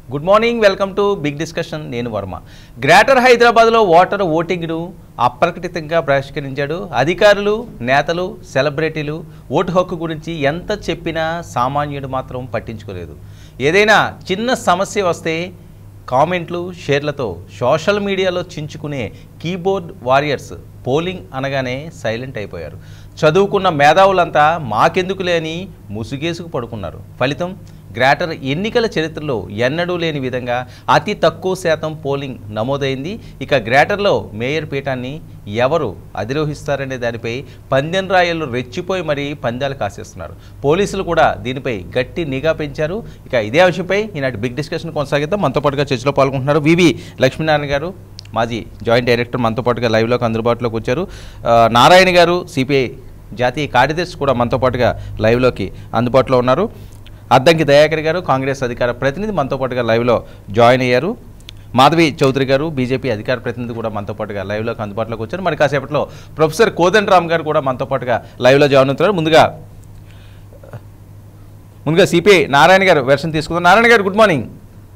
Good morning welcome to big discussion నేను వర్మ గ్రేటర్ హైదరాబాద్లో ఓటర్ ఓటింగ్ను అప్రకటితంగా బహిష్కరించాడు అధికారులు నేతలు సెలబ్రిటీలు ఓటు హక్కు గురించి ఎంత చెప్పినా సామాన్యుడు మాత్రం పట్టించుకోలేదు ఏదైనా చిన్న సమస్య వస్తే కామెంట్లు షేర్లతో సోషల్ మీడియాలో చించుకునే కీబోర్డ్ వారియర్స్ పోలింగ్ అనగానే సైలెంట్ అయిపోయారు చదువుకున్న మేధావులంతా మాకెందుకులే అని ముసుగేసుకు పడుకున్నారు ఫలితం గ్రేటర్ ఎన్నికల చరిత్రలో ఎన్నడూ లేని విధంగా అతి తక్కువ శాతం పోలింగ్ నమోదైంది ఇక గ్రేటర్లో మేయర్ పీఠాన్ని ఎవరు అధిరోహిస్తారనే దానిపై పందెం రాయలు రెచ్చిపోయి మరీ పందాలు కాసేస్తున్నారు పోలీసులు కూడా దీనిపై గట్టి నిఘా పెంచారు ఇక ఇదే అంశంపై ఈనాటి బిగ్ డిస్కషన్ కొనసాగిద్దాం మనతో పాటుగా చర్చలో పాల్గొంటున్నారు వివి లక్ష్మీనారాయణ గారు మాజీ జాయింట్ డైరెక్టర్ మనతో పాటుగా లైవ్లోకి అందుబాటులోకి వచ్చారు ఆ, నారాయణ గారు సిపిఐ జాతీయ కార్యదర్శి కూడా మనతో పాటుగా లైవ్లోకి అందుబాటులో ఉన్నారు అద్దంకి దయాకర్ గారు కాంగ్రెస్ అధికార ప్రతినిధి మనతో పాటుగా లైవ్లో జాయిన్ అయ్యారు మాధవి చౌదరి గారు బీజేపీ అధికార ప్రతినిధి కూడా మనతో పాటుగా లైవ్లోకి అందుబాటులోకి వచ్చారు మరి కాసేపట్లో ప్రొఫెసర్ కోదండ రామ్ గారు కూడా మనతో పాటుగా లైవ్లో జాయిన్ అవుతున్నారు ముందుగా ముందుగా సిపిఐ నారాయణ గారు వెర్షన్ తీసుకుందాం నారాయణ గారు గుడ్ మార్నింగ్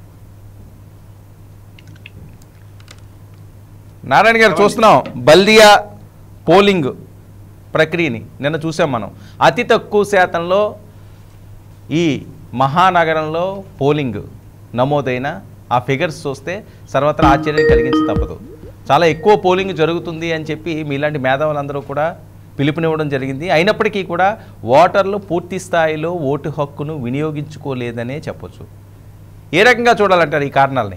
నారాయణ గారు చూస్తున్నాం బల్దియా పోలింగ్ ప్రక్రియని నిన్న చూసాం మనం అతి తక్కువ శాతంలో ఈ మహానగరంలో పోలింగ్ నమోదైన ఆ ఫిగర్స్ చూస్తే సర్వత్రా ఆశ్చర్యం కలిగించి తప్పదు చాలా ఎక్కువ పోలింగ్ జరుగుతుంది అని చెప్పి మీలాంటి మేధావులందరూ కూడా పిలుపునివ్వడం జరిగింది అయినప్పటికీ కూడా ఓటర్లు పూర్తి స్థాయిలో ఓటు హక్కును వినియోగించుకోలేదనే చెప్పొచ్చు ఏ రకంగా చూడాలంటారు ఈ కారణాలని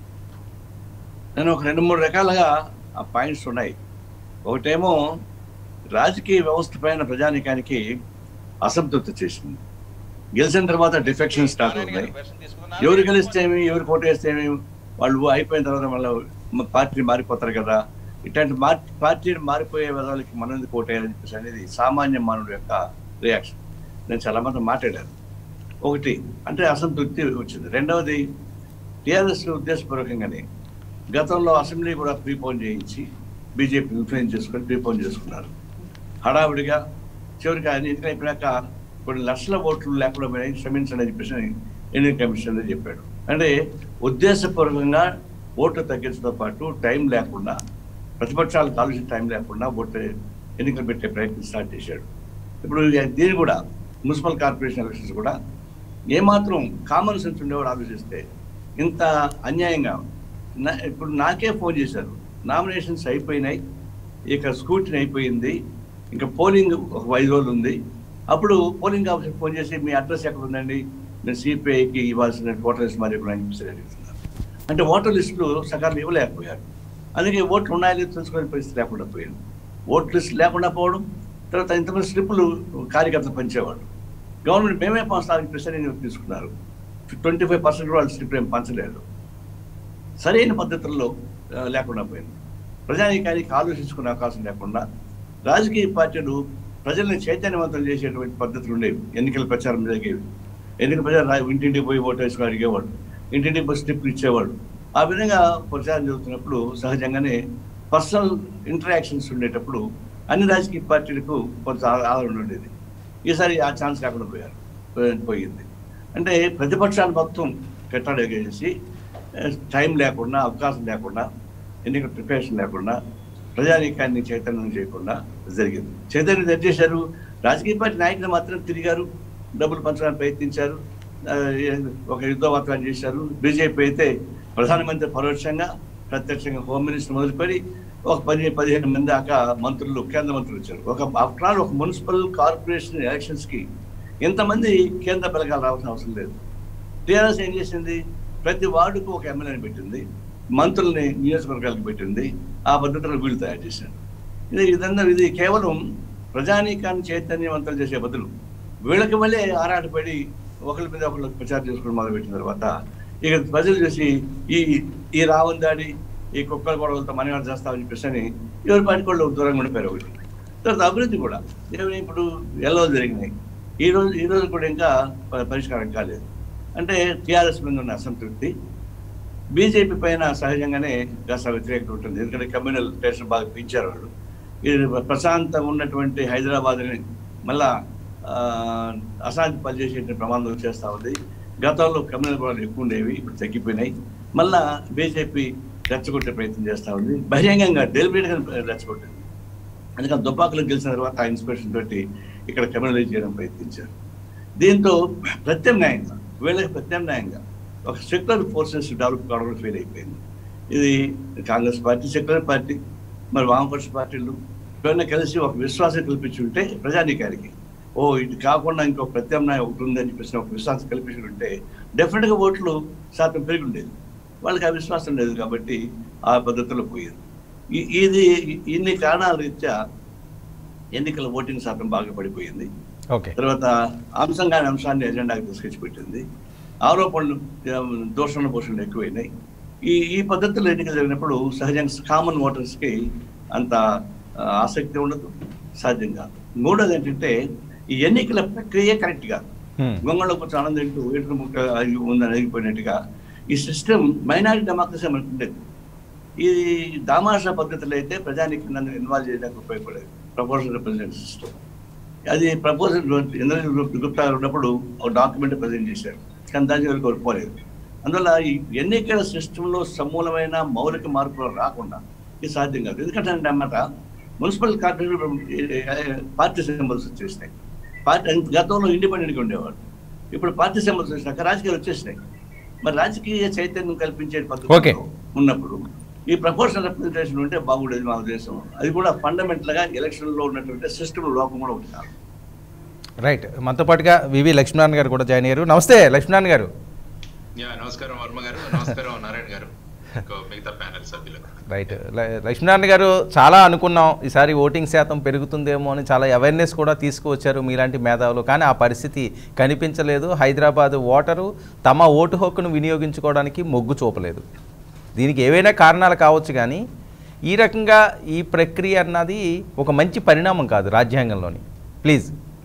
నేను ఒక రెండు మూడు రకాలుగా ఆ పాయింట్స్ ఉన్నాయి ఒకటేమో రాజకీయ వ్యవస్థ పైన ప్రజానికానికి అసంతృప్తి చేసింది గెలిచిన తర్వాత డిఫెక్షన్ స్టార్ట్ అవుతాయి ఎవరు గెలిస్తేమి ఎవరు కోటేస్తేమి వాళ్ళు అయిపోయిన తర్వాత మళ్ళీ పార్టీ మారిపోతారు కదా ఇట్లాంటి మార్ పార్టీని మారిపోయే విధాలకి మనం ఎందుకు కోటేయాలని చెప్పేసి అనేది సామాన్య మానవుడి యొక్క రియాక్షన్ నేను చాలా మంది మాట్లాడాను ఒకటి అంటే అసంతృప్తి వచ్చింది రెండవది టీఆర్ఎస్ ఉద్దేశపూర్వకంగానే గతంలో అసెంబ్లీ కూడా ప్రీపోన్ చేయించి బీజేపీ ఇన్ఫ్లుయెన్స్ చేసుకొని ప్రీపోన్ చేసుకున్నారు హడావిడిగా చివరికి ఆయన ఎన్నికలు అయిపోయాక కొన్ని లక్షల ఓట్లు లేకుండా పోయినాయి క్షమించండి అని చెప్పేసి ఎన్నికల కమిషన్ చెప్పాడు అంటే ఉద్దేశపూర్వకంగా ఓట్లు తగ్గించడంతో పాటు టైం లేకుండా ప్రతిపక్షాలకు ఆలోచన టైం లేకుండా ఓట్లు ఎన్నికలు పెట్టే ప్రయత్నం స్టార్ట్ చేశాడు ఇప్పుడు దీన్ని కూడా మున్సిపల్ కార్పొరేషన్ ఎలక్షన్స్ కూడా ఏమాత్రం కామన్ సెన్స్ ఉండేవాడు ఆలోచిస్తే ఇంత అన్యాయంగా నా- ఇప్పుడు నాకే ఫోన్ చేశారు నామినేషన్స్ అయిపోయినాయి ఇక స్కూటిని అయిపోయింది ఇంకా పోలింగ్ ఒక ఐదు రోజులు ఉంది అప్పుడు పోలింగ్ ఆఫీసర్ ఫోన్ చేసి మీ అడ్రస్ ఎక్కడ ఉందండి నేను సిపిఐకి ఇవ్వాల్సిన ఓటర్ లిస్ట్ మరి ఎక్కడ అని చెప్పేసి అడుగుతున్నారు అంటే ఓటర్ లిస్టులు సకాలం ఇవ్వలేకపోయారు అందుకే ఓట్లు ఉన్నాయో లేదో తెలుసుకునే పరిస్థితి లేకుండా పోయింది ఓట్ లిస్ట్ లేకుండా పోవడం తర్వాత ఇంతమంది స్లిప్పులు కార్యకర్తలు పంచేవాడు గవర్నమెంట్ మేమే పంచాలని చెప్పేసి నేను తీసుకున్నారు ట్వంటీ ఫైవ్ పర్సెంట్ వాళ్ళు స్లిప్ ఏం పంచలేదు సరైన పద్ధతుల్లో ఆ, లేకుండా పోయింది ప్రజానీకానికి ఆలోచించుకునే అవకాశం లేకుండా రాజకీయ పార్టీలు ప్రజల్ని చైతన్యవంతం చేసేటువంటి పద్ధతులు ఉండేవి ఎన్నికల ప్రచారం జరిగేవి ఎన్నికల ప్రచారం రా- ఇంటింటికి పోయి ఓటు వేసుకుని అడిగేవాడు ఇంటింటికి పోయి స్లిప్లు ఇచ్చేవాడు ఆ విధంగా ప్రచారం జరుగుతున్నప్పుడు సహజంగానే పర్సనల్ ఇంటరాక్షన్స్ ఉండేటప్పుడు అన్ని రాజకీయ పార్టీలకు కొంత ఆ- ఆదరణ ఉండేది ఈసారి ఆ ఛాన్స్ లేకుండా పోయారు పోయి- పోయింది అంటే ప్రతిపక్షాలు మొత్తం కట్టడేసి టైం లేకుండా అవకాశం లేకుండా ఎన్నికల ప్రిపరేషన్ లేకుండా ప్రజానీకాన్ని చైతన్యం చేయకుండా జరిగింది చైతన్యం ఏం చేశారు రాజకీయ పార్టీ నాయకులు మాత్రం తిరిగారు డబ్బులు పంచడానికి ప్రయత్నించారు ఆ, ఒక యుద్ధ వాతావరణం చేశారు బీజేపీ అయితే ప్రధానమంత్రి పరోక్షంగా ప్రత్యక్షంగా హోమ్ మినిస్టర్ మొదలుపెట్టి ఒక పది పదిహేను మంది దాకా మంత్రులు కేంద్ర మంత్రులు వచ్చారు ఒక ఆఫ్టర్ ఆల్ ఒక మున్సిపల్ కార్పొరేషన్ ఎలక్షన్స్ కి ఇంతమంది కేంద్ర బలగాలు రావాల్సిన అవసరం లేదు టీఆర్ఎస్ ఏం చేసింది ప్రతి వార్డుకు ఒక ఎమ్మెల్యేని పెట్టింది మంత్రుల్ని నియోజకవర్గాలకు పెట్టింది ఆ పద్ధతిలో వీళ్ళు తయారు చేశారు ఇది ఇదంతా ఇది కేవలం ప్రజానీకాన్ని చైతన్యవంతం చేసే బదులు వీళ్ళకి మళ్ళీ ఆరాటపడి ఒకరి మీద ఒకళ్ళు ప్రచారం చేసుకోవడం మొదలుపెట్టిన తర్వాత ఇక ప్రజలు చేసి ఈ ఈ రావణ్ దాడి ఈ కుక్కల గొడవలతో మనవాడు చేస్తామని చెప్పేసి అని ఎవరి పాటికి వాళ్ళు దూరంగా ఉండిపోయారు ఒకటి తర్వాత అభివృద్ధి కూడా ఏమైనా ఇప్పుడు ఎలా జరిగినాయి ఈ రోజు ఈ రోజు కూడా ఇంకా ప- పరిష్కారం కాలేదు అంటే టీఆర్ఎస్ మీద ఉన్న అసంతృప్తి బీజేపీ పైన సహజంగానే కాస్త వ్యతిరేకత ఉంటుంది ఎందుకంటే కమ్యూనల్ టెన్షన్ బాగా పెంచారు వాళ్ళు ఇది ప్రశాంతంగా ఉన్నటువంటి హైదరాబాద్ని మళ్ళా ఆ, అశాంతి పనిచేసే ప్రమాదం చేస్తూ ఉంది గతంలో కమ్యూనల్ గొడవలు ఎక్కువ ఉండేవి ఇప్పుడు తగ్గిపోయినాయి మళ్ళా బీజేపీ రెచ్చగొట్టే ప్రయత్నం చేస్తా ఉంది బహిరంగంగా డెలిబరేట్గా రెచ్చగొట్టింది అందుకని దుబ్బాకులో గెలిచిన తర్వాత ఆ ఇన్స్పిరేషన్ తోటి ఇక్కడ కమ్యూనలైజ్ చేయడం ప్రయత్నించారు దీంతో ప్రత్యామ్నాయంగా వీళ్ళకి ప్రత్యామ్నాయంగా ఒక సెక్యులర్ ఫోర్సెస్ డెవలప్ కావడం ఫెయిల్ అయిపోయింది ఇది కాంగ్రెస్ పార్టీ సెక్యులర్ పార్టీ మరి వామపక్ష పార్టీలు ఇవన్నీ కలిసి ఒక విశ్వాసం కల్పించి ఉంటే ప్రజానీకానికి ఓ ఇది కాకుండా ఇంకో ప్రత్యామ్నాయం ఒకటి ఉందని చెప్పేసి ఒక విశ్వాసం కల్పించి ఉంటే డెఫినెట్గా ఓట్లు శాతం పెరిగి ఉండేది వాళ్ళకి ఆ విశ్వాసం లేదు కాబట్టి ఆ పద్ధతిలో పోయారు ఈ- ఇది ఇన్ని కారణాల రీత్యా ఎన్నికల ఓటింగ్ శాతం బాగా పడిపోయింది ఓకే తర్వాత అంశం కాని అంశాన్ని ఎజెండాకి తీసుకొచ్చి పెట్టింది ఆరోపణలు ఆ, దోషణ పోషణలు ఎక్కువైనాయి ఈ ఈ పద్ధతిలో ఎన్నికలు జరిగినప్పుడు సహజంగా కామన్ ఓటర్స్కి అంత ఆ, ఆసక్తి ఉండదు సాధ్యం కాదు మూడోది ఏంటంటే ఈ ఎన్నికల ప్రక్రియ కరెక్ట్ కాదు హ్మ్. గొంగళలో కొంచెం ఆనందం తింటూ ఏటు ముక్క అరిగి ఉందని అరిగిపోయినట్టుగా ఈ సిస్టమ్ మైనారిటీ డెమోక్రసీ మనకు ఉండేది ఇది దామాషా పద్ధతిలో అయితే ప్రజానికి నన్ను ఇన్వాల్వ్ చేయడానికి ఉపయోగపడేది ప్రపోజల్ రిప్రజెంట్ సిస్టమ్ అది ప్రపోజల్ ఇంద్రజిత్ గుప్తా గారు ఉన్నప్పుడు ఒక డాక్యుమెంట్ ప్రజెంట్ చేశారు కానీ దాని వరకు ఎవరు పోలేదు అందువల్ల ఈ ఎన్నికల సిస్టంలో సమూలమైన మౌలిక మార్పులు రాకుండా ఇది సాధ్యం కాదు ఎందుకంటే అన్నమాట మున్సిపల్ కార్పొరేషన్ పార్టీ సింబల్స్ వచ్చేసినాయి పార్టీ గతంలో ఇండిపెండెంట్గా ఉండేవాడు ఇప్పుడు పార్టీ సింబల్స్ వచ్చినాక రాజకీయాలు వచ్చేసినాయి మరి రాజకీయ చైతన్యం కల్పించే Okay. పద్ధతి ఉన్నప్పుడు ఈ ప్రపోర్షనల్ రిప్రజెంటేషన్ ఉంటే బాగుండేది మా ఉద్దేశం అది కూడా ఫండమెంటల్ గా ఎలక్షన్ లో ఉన్నటువంటి సిస్టమ్ లోపం కూడా ఒకటి కాదు రైట్ మనతో పాటుగా వివి లక్ష్మీనారాయణ గారు కూడా జాయిన్ అయ్యారు నమస్తే లక్ష్మీనారాయణ గారు యా నమస్కారం వర్మ గారు నమస్కారం నారాయణ గారు ఇంకో మిగతా ప్యానెల్ సభ్యులకు రైట్ ల- లక్ష్మీనారాయణ గారు చాలా అనుకున్నాం ఈసారి ఓటింగ్ శాతం పెరుగుతుందేమో అని చాలా అవేర్నెస్ కూడా తీసుకువచ్చారు మీలాంటి మేధావులు కానీ ఆ పరిస్థితి కనిపించలేదు హైదరాబాద్ ఓటరు తమ ఓటు హక్కును వినియోగించుకోవడానికి మొగ్గు చూపలేదు దీనికి ఏవైనా కారణాలు కావచ్చు కానీ ఈ రకంగా ఈ ప్రక్రియ అన్నది ఒక మంచి పరిణామం కాదు రాజ్యాంగంలోని ప్లీజ్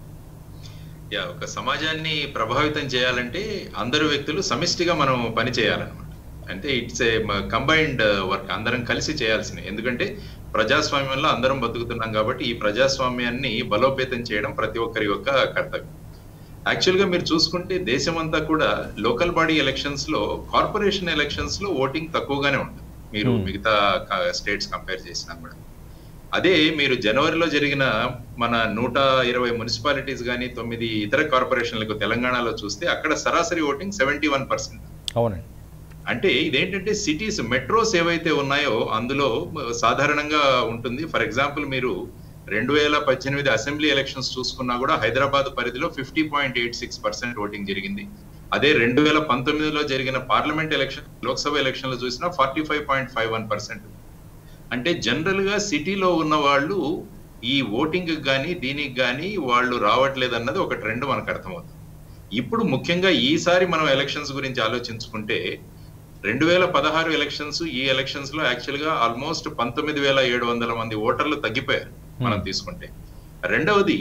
యా ఒక సమాజాన్ని ప్రభావితం చేయాలంటే అందరు వ్యక్తులు సమిష్టిగా మనం పని చేయాలన్నమాట అంటే ఇట్స్ ఏ కంబైన్డ్ వర్క్ అందరం కలిసి చేయాల్సింది ఎందుకంటే ప్రజాస్వామ్యంలో అందరం బతుకుతున్నాం కాబట్టి ఈ ప్రజాస్వామ్యాన్ని బలోపేతం చేయడం ప్రతి ఒక్కరి యొక్క కర్తవ్యం యాక్చువల్ గా మీరు చూసుకుంటే దేశమంతా కూడా లోకల్ బాడీ ఎలక్షన్స్ లో కార్పొరేషన్ ఎలక్షన్స్ లో ఓటింగ్ తక్కువగానే ఉంటుంది మీరు Hmm. మిగతా స్టేట్స్ కంపేర్ చేసినా కూడా అదే మీరు జనవరిలో జరిగిన మన నూట ఇరవై మున్సిపాలిటీస్ కానీ తొమ్మిది ఇతర కార్పొరేషన్లకు తెలంగాణలో చూస్తే అక్కడ సరాసరి ఓటింగ్ సెవెంటీ వన్ పర్సెంట్ అవునండి అంటే ఇదేంటంటే సిటీస్ మెట్రోస్ ఏవైతే ఉన్నాయో అందులో సాధారణంగా ఉంటుంది ఫర్ ఎగ్జాంపుల్ మీరు రెండు వేల పద్దెనిమిది అసెంబ్లీ ఎలక్షన్స్ చూసుకున్నా కూడా హైదరాబాద్ పరిధిలో fifty point eight six percent voting జరిగింది అదే రెండు వేల పంతొమ్మిదిలో జరిగిన పార్లమెంట్ ఎలక్షన్ లోక్సభ ఎలక్షన్లు చూసినా forty five point five one percent అంటే జనరల్ గా సిటీలో ఉన్న వాళ్ళు ఈ ఓటింగ్ కానీ దీనికి కానీ వాళ్ళు రావట్లేదు అన్నది ఒక ట్రెండ్ మనకు అర్థమవుతుంది ఇప్పుడు ముఖ్యంగా ఈసారి మనం ఎలక్షన్స్ గురించి ఆలోచించుకుంటే రెండు వేల పదహారు ఎలక్షన్స్ ఈ ఎలక్షన్స్ లో యాక్చువల్ గా ఆల్మోస్ట్ పంతొమ్మిది వేల ఏడు వందల మంది ఓటర్లు తగ్గిపోయారు మనం తీసుకుంటే రెండవది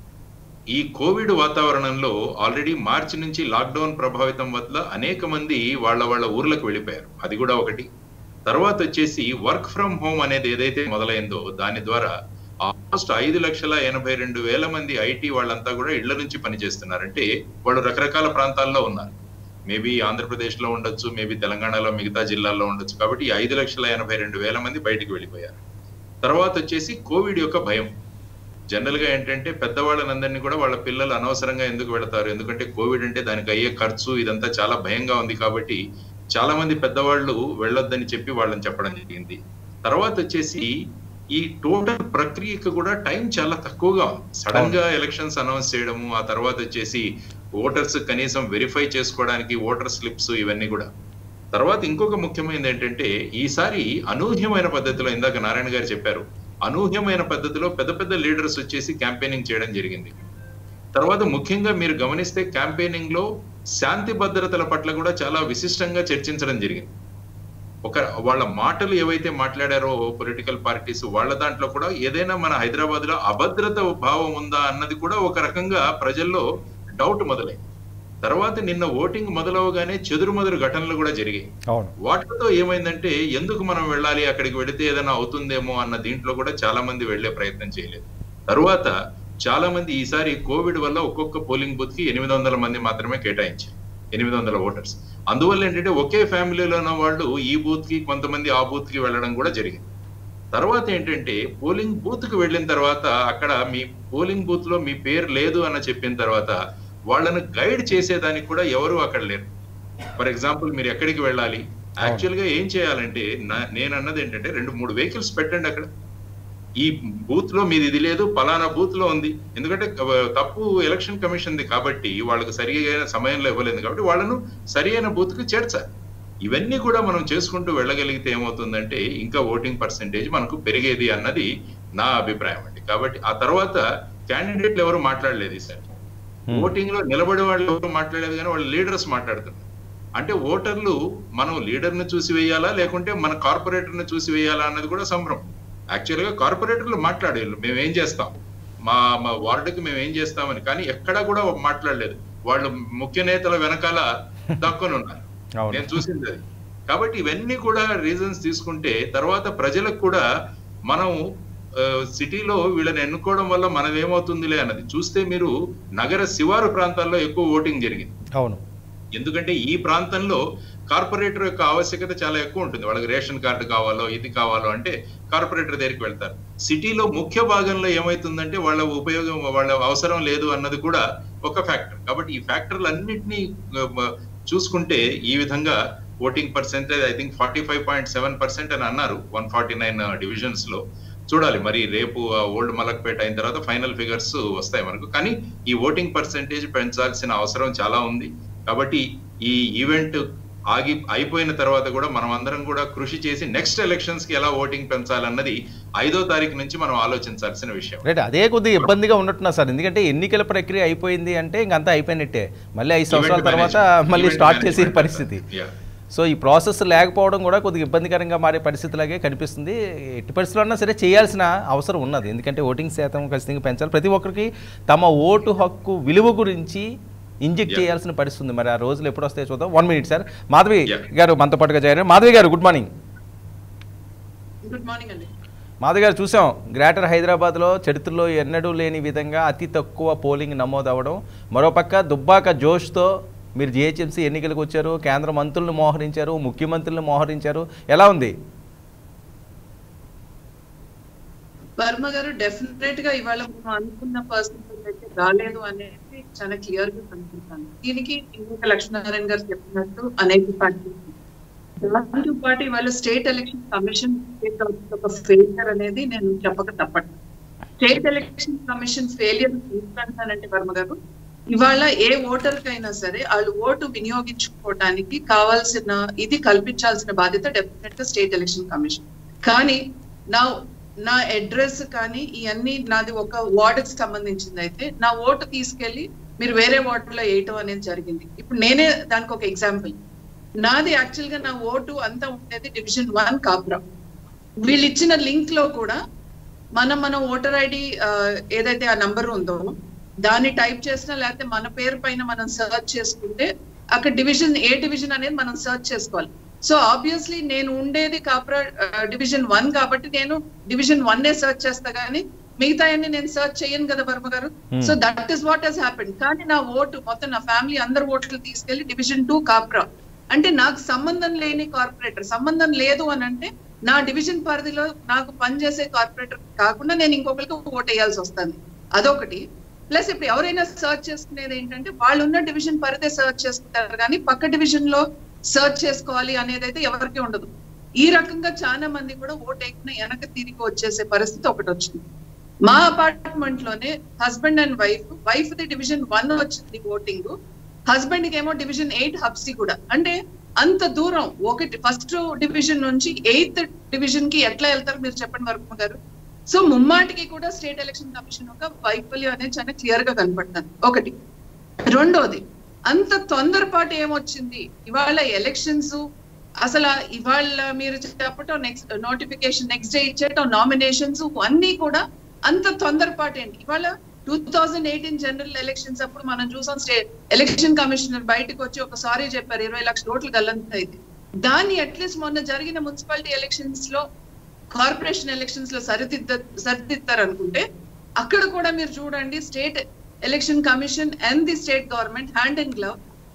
ఈ కోవిడ్ వాతావరణంలో ఆల్రెడీ మార్చి నుంచి లాక్డౌన్ ప్రభావితం వల్ల అనేక మంది వాళ్ళ వాళ్ళ ఊర్లకు వెళ్ళిపోయారు అది కూడా ఒకటి తర్వాత వచ్చేసి వర్క్ ఫ్రమ్ హోమ్ అనేది ఏదైతే మొదలైందో దాని ద్వారా ఆల్మోస్ట్ ఐదు లక్షల ఎనభై రెండు వేల మంది ఐటీ వాళ్ళంతా కూడా ఇళ్ల నుంచి పనిచేస్తున్నారు అంటే వాళ్ళు రకరకాల ప్రాంతాల్లో ఉన్నారు మేబీ ఆంధ్రప్రదేశ్ లో ఉండొచ్చు మేబీ తెలంగాణలో మిగతా జిల్లాల్లో ఉండొచ్చు కాబట్టి ఈ ఐదు లక్షల ఎనభై రెండు వేల మంది బయటికి వెళ్ళిపోయారు తర్వాత వచ్చేసి కోవిడ్ యొక్క భయం జనరల్ గా ఏంటంటే పెద్దవాళ్ళనందరినీ కూడా వాళ్ళ పిల్లలు అనవసరంగా ఎందుకు వెళతారు ఎందుకంటే కోవిడ్ అంటే దానికి అయ్యే ఖర్చు ఇదంతా చాలా భయంగా ఉంది కాబట్టి చాలా మంది పెద్దవాళ్ళు వెళ్ళొద్దని చెప్పి వాళ్ళని చెప్పడం జరిగింది తర్వాత వచ్చేసి ఈ టోటల్ ప్రక్రియకు కూడా టైం చాలా తక్కువగా సడన్ గా ఎలక్షన్స్ అనౌన్స్ చేయడము ఆ తర్వాత వచ్చేసి ఓటర్స్ కనీసం వెరిఫై చేసుకోవడానికి ఓటర్ స్లిప్స్ ఇవన్నీ కూడా తర్వాత ఇంకొక ముఖ్యమైనది ఏంటంటే ఈసారి అనూహ్యమైన పద్ధతిలో ఇందాక నారాయణ గారు చెప్పారు అనూహ్యమైన పద్ధతిలో పెద్ద పెద్ద లీడర్స్ వచ్చేసి క్యాంపెయినింగ్ చేయడం జరిగింది తర్వాత ముఖ్యంగా మీరు గమనిస్తే క్యాంపెయినింగ్ లో శాంతి భద్రతల పట్ల కూడా చాలా విశిష్టంగా చర్చించడం జరిగింది ఒక వాళ్ళ మాటలు ఏవైతే మాట్లాడారో పొలిటికల్ పార్టీస్ వాళ్ళ దాంట్లో కూడా ఏదైనా మన హైదరాబాద్ లో అభద్రత భావం ఉందా అన్నది కూడా ఒక రకంగా ప్రజల్లో డౌట్ మొదలైంది తర్వాత నిన్న ఓటింగ్ మొదలవగానే చెదురుమదురు ఘటనలు కూడా జరిగాయి అవును వాటితో ఏమైందంటే ఎందుకు మనం వెళ్ళాలి అక్కడికి వెళితే ఏదైనా అవుతుందేమో అన్న దీంట్లో కూడా చాలా మంది వెళ్లే ప్రయత్నం చేయలేదు తరువాత చాలా మంది ఈసారి కోవిడ్ వల్ల ఒక్కొక్క పోలింగ్ బూత్ కి ఎనిమిది వందల మంది మాత్రమే కేటాయించారు ఎనిమిది వందల ఓటర్స్ అందువల్ల ఏంటంటే ఒకే ఫ్యామిలీలో ఉన్న వాళ్ళు ఈ బూత్ కి కొంతమంది ఆ బూత్ కి వెళ్ళడం కూడా జరిగింది తర్వాత ఏంటంటే పోలింగ్ బూత్ కి వెళ్ళిన తర్వాత అక్కడ మీ పోలింగ్ బూత్ లో మీ పేరు లేదు అన్న చెప్పిన తర్వాత వాళ్ళను గైడ్ చేసేదానికి కూడా ఎవరు అక్కడ లేరు ఫర్ ఎగ్జాంపుల్ మీరు ఎక్కడికి వెళ్ళాలి యాక్చువల్ గా ఏం చేయాలంటే నా- నేను అన్నది ఏంటంటే రెండు మూడు వెహికల్స్ పెట్టండి అక్కడ ఈ బూత్ లో మీది ఇది లేదు పలానా బూత్ లో ఉంది ఎందుకంటే క- తప్పు ఎలక్షన్ కమిషన్ ది కాబట్టి వాళ్ళకి సరి అయిన సమయంలో ఇవ్వలేదు కాబట్టి వాళ్ళను సరి అయిన బూత్ కి చేర్చాలి ఇవన్నీ కూడా మనం చేసుకుంటూ వెళ్ళగలిగితే ఏమవుతుందంటే ఇంకా ఓటింగ్ పర్సెంటేజ్ మనకు పెరిగేది అన్నది నా అభిప్రాయం అండి కాబట్టి ఆ తర్వాత క్యాండిడేట్లు ఎవరు మాట్లాడలేదు ఈసారి ఓటింగ్ లో నిలబడే వాళ్ళు ఎవరు మాట్లాడలేదు కానీ వాళ్ళు లీడర్స్ మాట్లాడుతున్నారు అంటే ఓటర్లు మనం లీడర్ ని చూసి వేయాలా లేకుంటే మన కార్పొరేటర్ ని చూసి వేయాలా అన్నది కూడా సంభ్రమం యాక్చువల్ గా కార్పొరేటర్లు మాట్లాడేళ్ళు మేము ఏం చేస్తాం మా మా వార్డుకి మేము ఏం చేస్తామని కానీ ఎక్కడా కూడా మాట్లాడలేదు వాళ్ళు ముఖ్య నేతల వెనకాల దక్కుని ఉన్నారు అవును. నేను చూసింది అది కాబట్టి ఇవన్నీ కూడా రీజన్స్ తీసుకుంటే తర్వాత ప్రజలకు కూడా మనం ఆ, సిటీలో వీళ్ళని ఎన్నుకోవడం వల్ల మనది ఏమవుతుందిలే అన్నది చూస్తే మీరు నగర శివారు ప్రాంతాల్లో ఎక్కువ ఓటింగ్ జరిగింది అవును ఎందుకంటే ఈ ప్రాంతంలో కార్పొరేటర్ యొక్క ఆవశ్యకత చాలా ఎక్కువ ఉంటుంది వాళ్ళకి రేషన్ కార్డు కావాలో ఇది కావాలో అంటే కార్పొరేటర్ దగ్గరికి వెళ్తారు సిటీలో ముఖ్య భాగంలో ఏమైతుందంటే వాళ్ళ ఉపయోగం వాళ్ళ అవసరం లేదు అన్నది కూడా ఒక ఫ్యాక్టర్ కాబట్టి ఈ ఫ్యాక్టర్లు అన్నింటినీ చూసుకుంటే ఈ విధంగా voting percentage I think forty five point seven percent అని అన్నారు వన్ ఫార్టీ నైన్ డివిజన్స్ లో చూడాలి మరి రేపు ఓల్డ్ మలక్పేట అయిన తర్వాత ఫైనల్ ఫిగర్స్ వస్తాయి మనకు కానీ ఈ ఓటింగ్ పర్సెంటేజ్ పెంచాల్సిన అవసరం చాలా ఉంది కాబట్టి ఈ ఈవెంట్ ఆగి అయిపోయిన తర్వాత కూడా మనం అందరం కూడా కృషి చేసి నెక్స్ట్ ఎలక్షన్స్ కి ఎలా ఓటింగ్ పెంచాలన్నది ఐదో తారీఖు నుంచి మనం ఆలోచించాల్సిన విషయం రైట్ అదే కొద్దిగా ఇబ్బందిగా ఉన్నట్టున్నా సార్ ఎందుకంటే ఎన్నికల ప్రక్రియ అయిపోయింది అంటే ఇంకంతా అయిపోయినట్టే మళ్ళీ ఐదు సంవత్సరాల Event తర్వాత management. మళ్ళీ Event స్టార్ట్ చేసే management. పరిస్థితి Yeah. సో ఈ ప్రాసెస్ లేకపోవడం కూడా కొద్దిగా ఇబ్బందికరంగా మారే పరిస్థితిలాగే కనిపిస్తుంది ఎట్టి పరిస్థితుల్లో అన్నా సరే చేయాల్సిన అవసరం ఉన్నది ఎందుకంటే ఓటింగ్ శాతం ఖచ్చితంగా పెంచాలి ప్రతి ఒక్కరికి తమ ఓటు హక్కు విలువ గురించి ఇంజెక్ట్ Yeah. చేయాల్సిన పరిస్థితి ఉంది మరి ఆ రోజులు ఎప్పుడు వస్తాయో చూద్దాం one minute sir Madhavi Yeah. గారు మనతో పాటుగా చేరారు మాధవి గారు గుడ్ మార్నింగ్ గుడ్ మార్నింగ్ అండి మాధవ్ గారు చూసాం గ్రేటర్ హైదరాబాద్లో చరిత్రలో ఎన్నడూ లేని విధంగా అతి తక్కువ పోలింగ్ నమోదవడం మరోపక్క దుబ్బాక జోష్తో మీరు జిహెచ్ఎంసీ ఎన్నికలకు వచ్చారు కేంద్ర మంత్రులను మోహరించారు ముఖ్యమంత్రులను మోహరించారు ఎలా ఉంది వర్మ గారు డెఫినెట్ గా ఇవాళ మనం అనుకున్న పర్సెంటేజ్ అయితే రాలేదు అనేది చాలా క్లియర్ గా కనిపిస్తాను దీనికి ఇంకొక లక్ష్మీనారాయణ గారు చెప్పినట్టు అనేక ఫ్యాక్టర్స్ దాంతో పాటు ఇవాళ స్టేట్ ఎలక్షన్ కమిషన్ ఒక ఫెయిలియర్ అనేది నేను చెప్పక తప్పట్లేదు స్టేట్ ఎలక్షన్ కమిషన్ ఫెయిలియర్ ఎందుకంటానంటే వర్మ గారు ఇవాళ ఏ ఓటర్ కైనా సరే వాళ్ళు ఓటు వినియోగించుకోవడానికి కావాల్సిన ఇది కల్పించాల్సిన బాధ్యత డెఫినెట్ గా స్టేట్ ఎలక్షన్ కమిషన్ కానీ నా నా అడ్రస్ కానీ ఇవన్నీ నాది ఒక వార్డుకి సంబంధించింది అయితే నా ఓటు తీసుకెళ్లి మీరు వేరే వార్డులో వేయటం అనేది జరిగింది ఇప్పుడు నేనే దానికి ఒక ఎగ్జాంపుల్ నాది యాక్చువల్ గా నా ఓటు అంతా ఉండేది డివిజన్ వన్ కాపురా వీళ్ళు ఇచ్చిన లింక్ లో కూడా మనం మన ఓటర్ ఐడి ఏదైతే ఆ నంబర్ ఉందో దాన్ని టైప్ చేసినా లేకపోతే మన పేరు పైన మనం సర్చ్ చేసుకుంటే అక్కడ డివిజన్ ఏ డివిజన్ అనేది మనం సర్చ్ చేసుకోవాలి సో ఆబ్వియస్లీ నేను ఉండేది కాపురా డివిజన్ వన్ కాబట్టి నేను డివిజన్ వన్ నే సర్చ్ చేస్తా గానీ మిగతా అన్ని నేను సర్చ్ చేయను కదా వర్మ గారు Hmm. So that is what he's happen కానీ నా ఓటు మొత్తం నా ఫ్యామిలీ అందరు ఓట్లు తీసుకెళ్లి డివిజన్ టూ కాపురా అంటే నాకు సంబంధం లేని కార్పొరేటర్ సంబంధం లేదు అని అంటే నా డివిజన్ పరిధిలో నాకు పనిచేసే కార్పొరేటర్ కాకుండా నేను ఇంకొకరికి ఓట్ వేయాల్సి వస్తుంది అదొకటి ప్లస్ ఇప్పుడు ఎవరైనా సర్చ్ చేసుకునేది ఏంటంటే వాళ్ళు ఉన్న డివిజన్ పరిధే సర్చ్ చేసుకుంటారు కానీ పక్క డివిజన్ లో సర్చ్ చేసుకోవాలి అనేది అయితే ఎవరికి ఉండదు ఈ రకంగా చాలా మంది కూడా ఓట్ వేయకుండా వెనక తిరిగి వచ్చేసే పరిస్థితి ఒకటి వచ్చింది మా అపార్ట్మెంట్ లోనే husband and wife wife the division one వచ్చింది ఓటింగ్ హస్బెండ్ కి ఏమో డివిజన్ ఎయిట్ హబ్సి కూడా అంటే అంత దూరం ఒకటి ఫస్ట్ డివిజన్ నుంచి ఎయిత్ డివిజన్ కి ఎట్లా వెళ్తారు మీరు చెప్పండి వర్మ గారు సో ముమ్మాటికి కూడా స్టేట్ ఎలక్షన్ కమిషన్ ఒక వైఫల్యం అనేది చాలా క్లియర్ గా కనపడుతుంది ఒకటి రెండోది అంత తొందరపాటు ఏమొచ్చింది ఇవాళ ఎలక్షన్స్ అసలు ఇవాళ మీరు చెప్పటం నెక్స్ట్ నోటిఫికేషన్ నెక్స్ట్ డే ఇచ్చేయటం నామినేషన్స్ అన్ని కూడా అంత తొందరపాటు ఏంటి ఇవాళ two thousand eighteen general elections అప్పుడు మనం చూసాం స్టేట్ ఎలక్షన్ కమిషనర్ బయటకు వచ్చి ఒకసారి చెప్పారు ఇరవై లక్షల ఓట్లు గల్లంత అయితే దాన్ని అట్లీస్ట్ మొన్న జరిగిన మున్సిపాలిటీ ఎలక్షన్స్ లో కార్పొరేషన్ ఎలక్షన్స్ లో సరిదిద్ద సరిదిద్దారు అనుకుంటే అక్కడ కూడా మీరు చూడండి state election commission and the state government hand and glove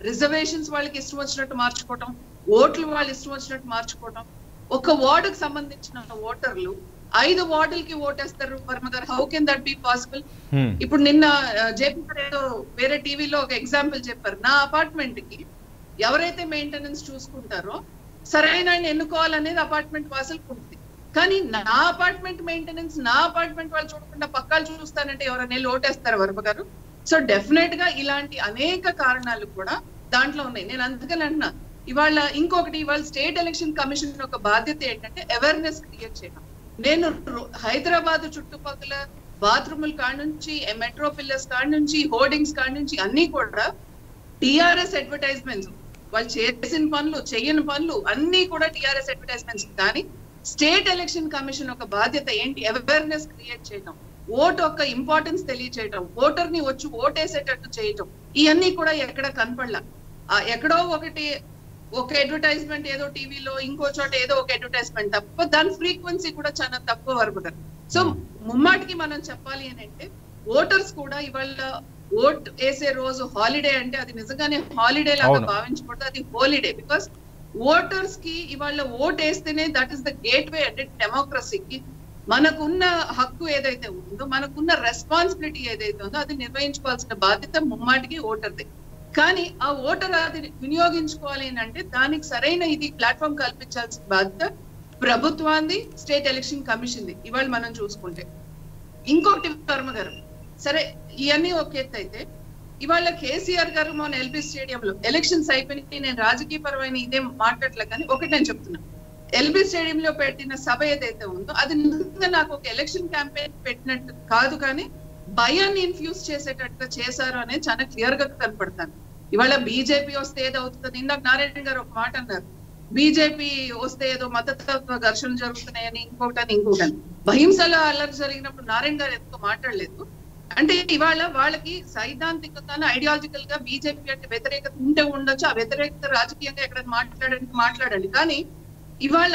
reservations వాళ్ళకి ఇష్టం వచ్చినట్టు మార్చుకోవటం ఓట్లు వాళ్ళు ఇష్టం వచ్చినట్టు మార్చుకోవటం ఒక వార్డుకు సంబంధించిన ఓటర్లు ఐదు వార్డులకి ఓటేస్తారు వర్మ గారు how can that be possible hmm. ఇప్పుడు నిన్న జేపీ గారు ఏదో వేరే టీవీలో ఒక ఎగ్జాంపుల్ చెప్పారు నా అపార్ట్మెంట్ కి ఎవరైతే మెయింటెనెన్స్ చూసుకుంటారో సరైన ఆయన ఎన్నుకోవాలనేది అపార్ట్మెంట్ వాసులకు ఉంటుంది కానీ నా అపార్ట్మెంట్ మెయింటెనెన్స్ నా అపార్ట్మెంట్ వాళ్ళు చూడకుండా పక్కాలు చూస్తానంటే ఎవరైనా వెళ్ళి ఓటేస్తారు వర్మ గారు సో డెఫినెట్ గా ఇలాంటి అనేక కారణాలు కూడా దాంట్లో ఉన్నాయి నేను అందుకని అంటున్నా ఇవాళ ఇంకొకటి ఇవాళ స్టేట్ ఎలక్షన్ కమిషన్ ఒక బాధ్యత ఏంటంటే అవేర్నెస్ క్రియేట్ చేయడం నేను రో- హైదరాబాద్ చుట్టుపక్కల బాత్రూముల కాడ నుంచి మెట్రో పిల్లర్స్ కాడ నుంచి హోర్డింగ్స్ కాడ నుంచి అన్ని కూడా టిఆర్ఎస్ అడ్వర్టైజ్మెంట్స్ వాళ్ళు చేసిన పనులు చేయని పనులు అన్ని కూడా టిఆర్ఎస్ అడ్వర్టైజ్మెంట్స్ కానీ స్టేట్ ఎలక్షన్ కమిషన్ ఒక బాధ్యత ఏంటి అవేర్నెస్ క్రియేట్ చేయడం ఓటు యొక్క ఇంపార్టెన్స్ తెలియచేయటం ఓటర్ ని వచ్చి ఓటేసేటట్టు చేయటం ఇవన్నీ కూడా ఎక్కడ కనపడలా ఆ ఎక్కడో ఒకటి ఒక అడ్వర్టైజ్మెంట్ ఏదో టీవీలో ఇంకో చోట ఏదో ఒక అడ్వర్టైజ్మెంట్ తప్ప దాని ఫ్రీక్వెన్సీ కూడా చాలా తక్కువ వరకు సో ముమ్మాటికి మనం చెప్పాలి అని అంటే ఓటర్స్ కూడా ఇవాళ ఓట్ వేసే రోజు హాలిడే అంటే అది నిజంగానే హాలిడే లాగా అవును. భావించకూడదు అది హోలిడే బికాస్ ఓటర్స్ కి ఇవాళ ఓట్ వేస్తేనే that is the gateway అంటే డెమోక్రసీకి మనకున్న హక్కు ఏదైతే ఉందో మనకున్న రెస్పాన్సిబిలిటీ ఏదైతే ఉందో అది నిర్వహించుకోవాల్సిన బాధ్యత ముమ్మాటికి ఓటర్ది కానీ ఆ ఓటర్ అది వినియోగించుకోవాలి అని అంటే దానికి సరైన ఇది ప్లాట్ఫామ్ కల్పించాల్సిన బాధ్యత ప్రభుత్వాన్ని స్టేట్ ఎలక్షన్ కమిషన్ ఇవాళ మనం చూసుకుంటే ఇంకొకటి వర్మ గారు సరే ఇవన్నీ ఒక ఎత్తు అయితే ఇవాళ కేసీఆర్ గారు మన ఎల్బీ స్టేడియంలో ఎలక్షన్స్ అయిపోయినాయి నేను రాజకీయ పరమైన ఇదేం మాట్లాడలే కానీ ఒకటి నేను చెప్తున్నా ఎల్బీ స్టేడియం లో పెట్టిన సభ ఏదైతే ఉందో అది నిజంగా నాకు ఒక ఎలక్షన్ క్యాంపెయిన్ పెట్టినట్టు కాదు కానీ భయాన్ని ఇన్ఫ్యూజ్ చేసేటట్టుగా చేశారు అనేది చాలా క్లియర్ గా కనపడతాను ఇవాళ బీజేపీ వస్తే ఏదో అవుతుంది ఇందాక నారాయణ గారు ఒక మాట అన్నారు బీజేపీ వస్తే ఏదో మతతత్వ ఘర్షణలు జరుగుతున్నాయని ఇంకొకటని ఇంకొకటని భహింసలో అల్లరి జరిగినప్పుడు నారాయణ గారు ఎందుకు మాట్లాడలేదు అంటే ఇవాళ వాళ్ళకి సైద్ధాంతికంగా ఐడియాలజికల్ గా బీజేపీ అంటే వ్యతిరేకత ఉంటే ఉండొచ్చు ఆ వ్యతిరేకత రాజకీయంగా ఎక్కడ మాట్లాడండి మాట్లాడండి కానీ ఇవాళ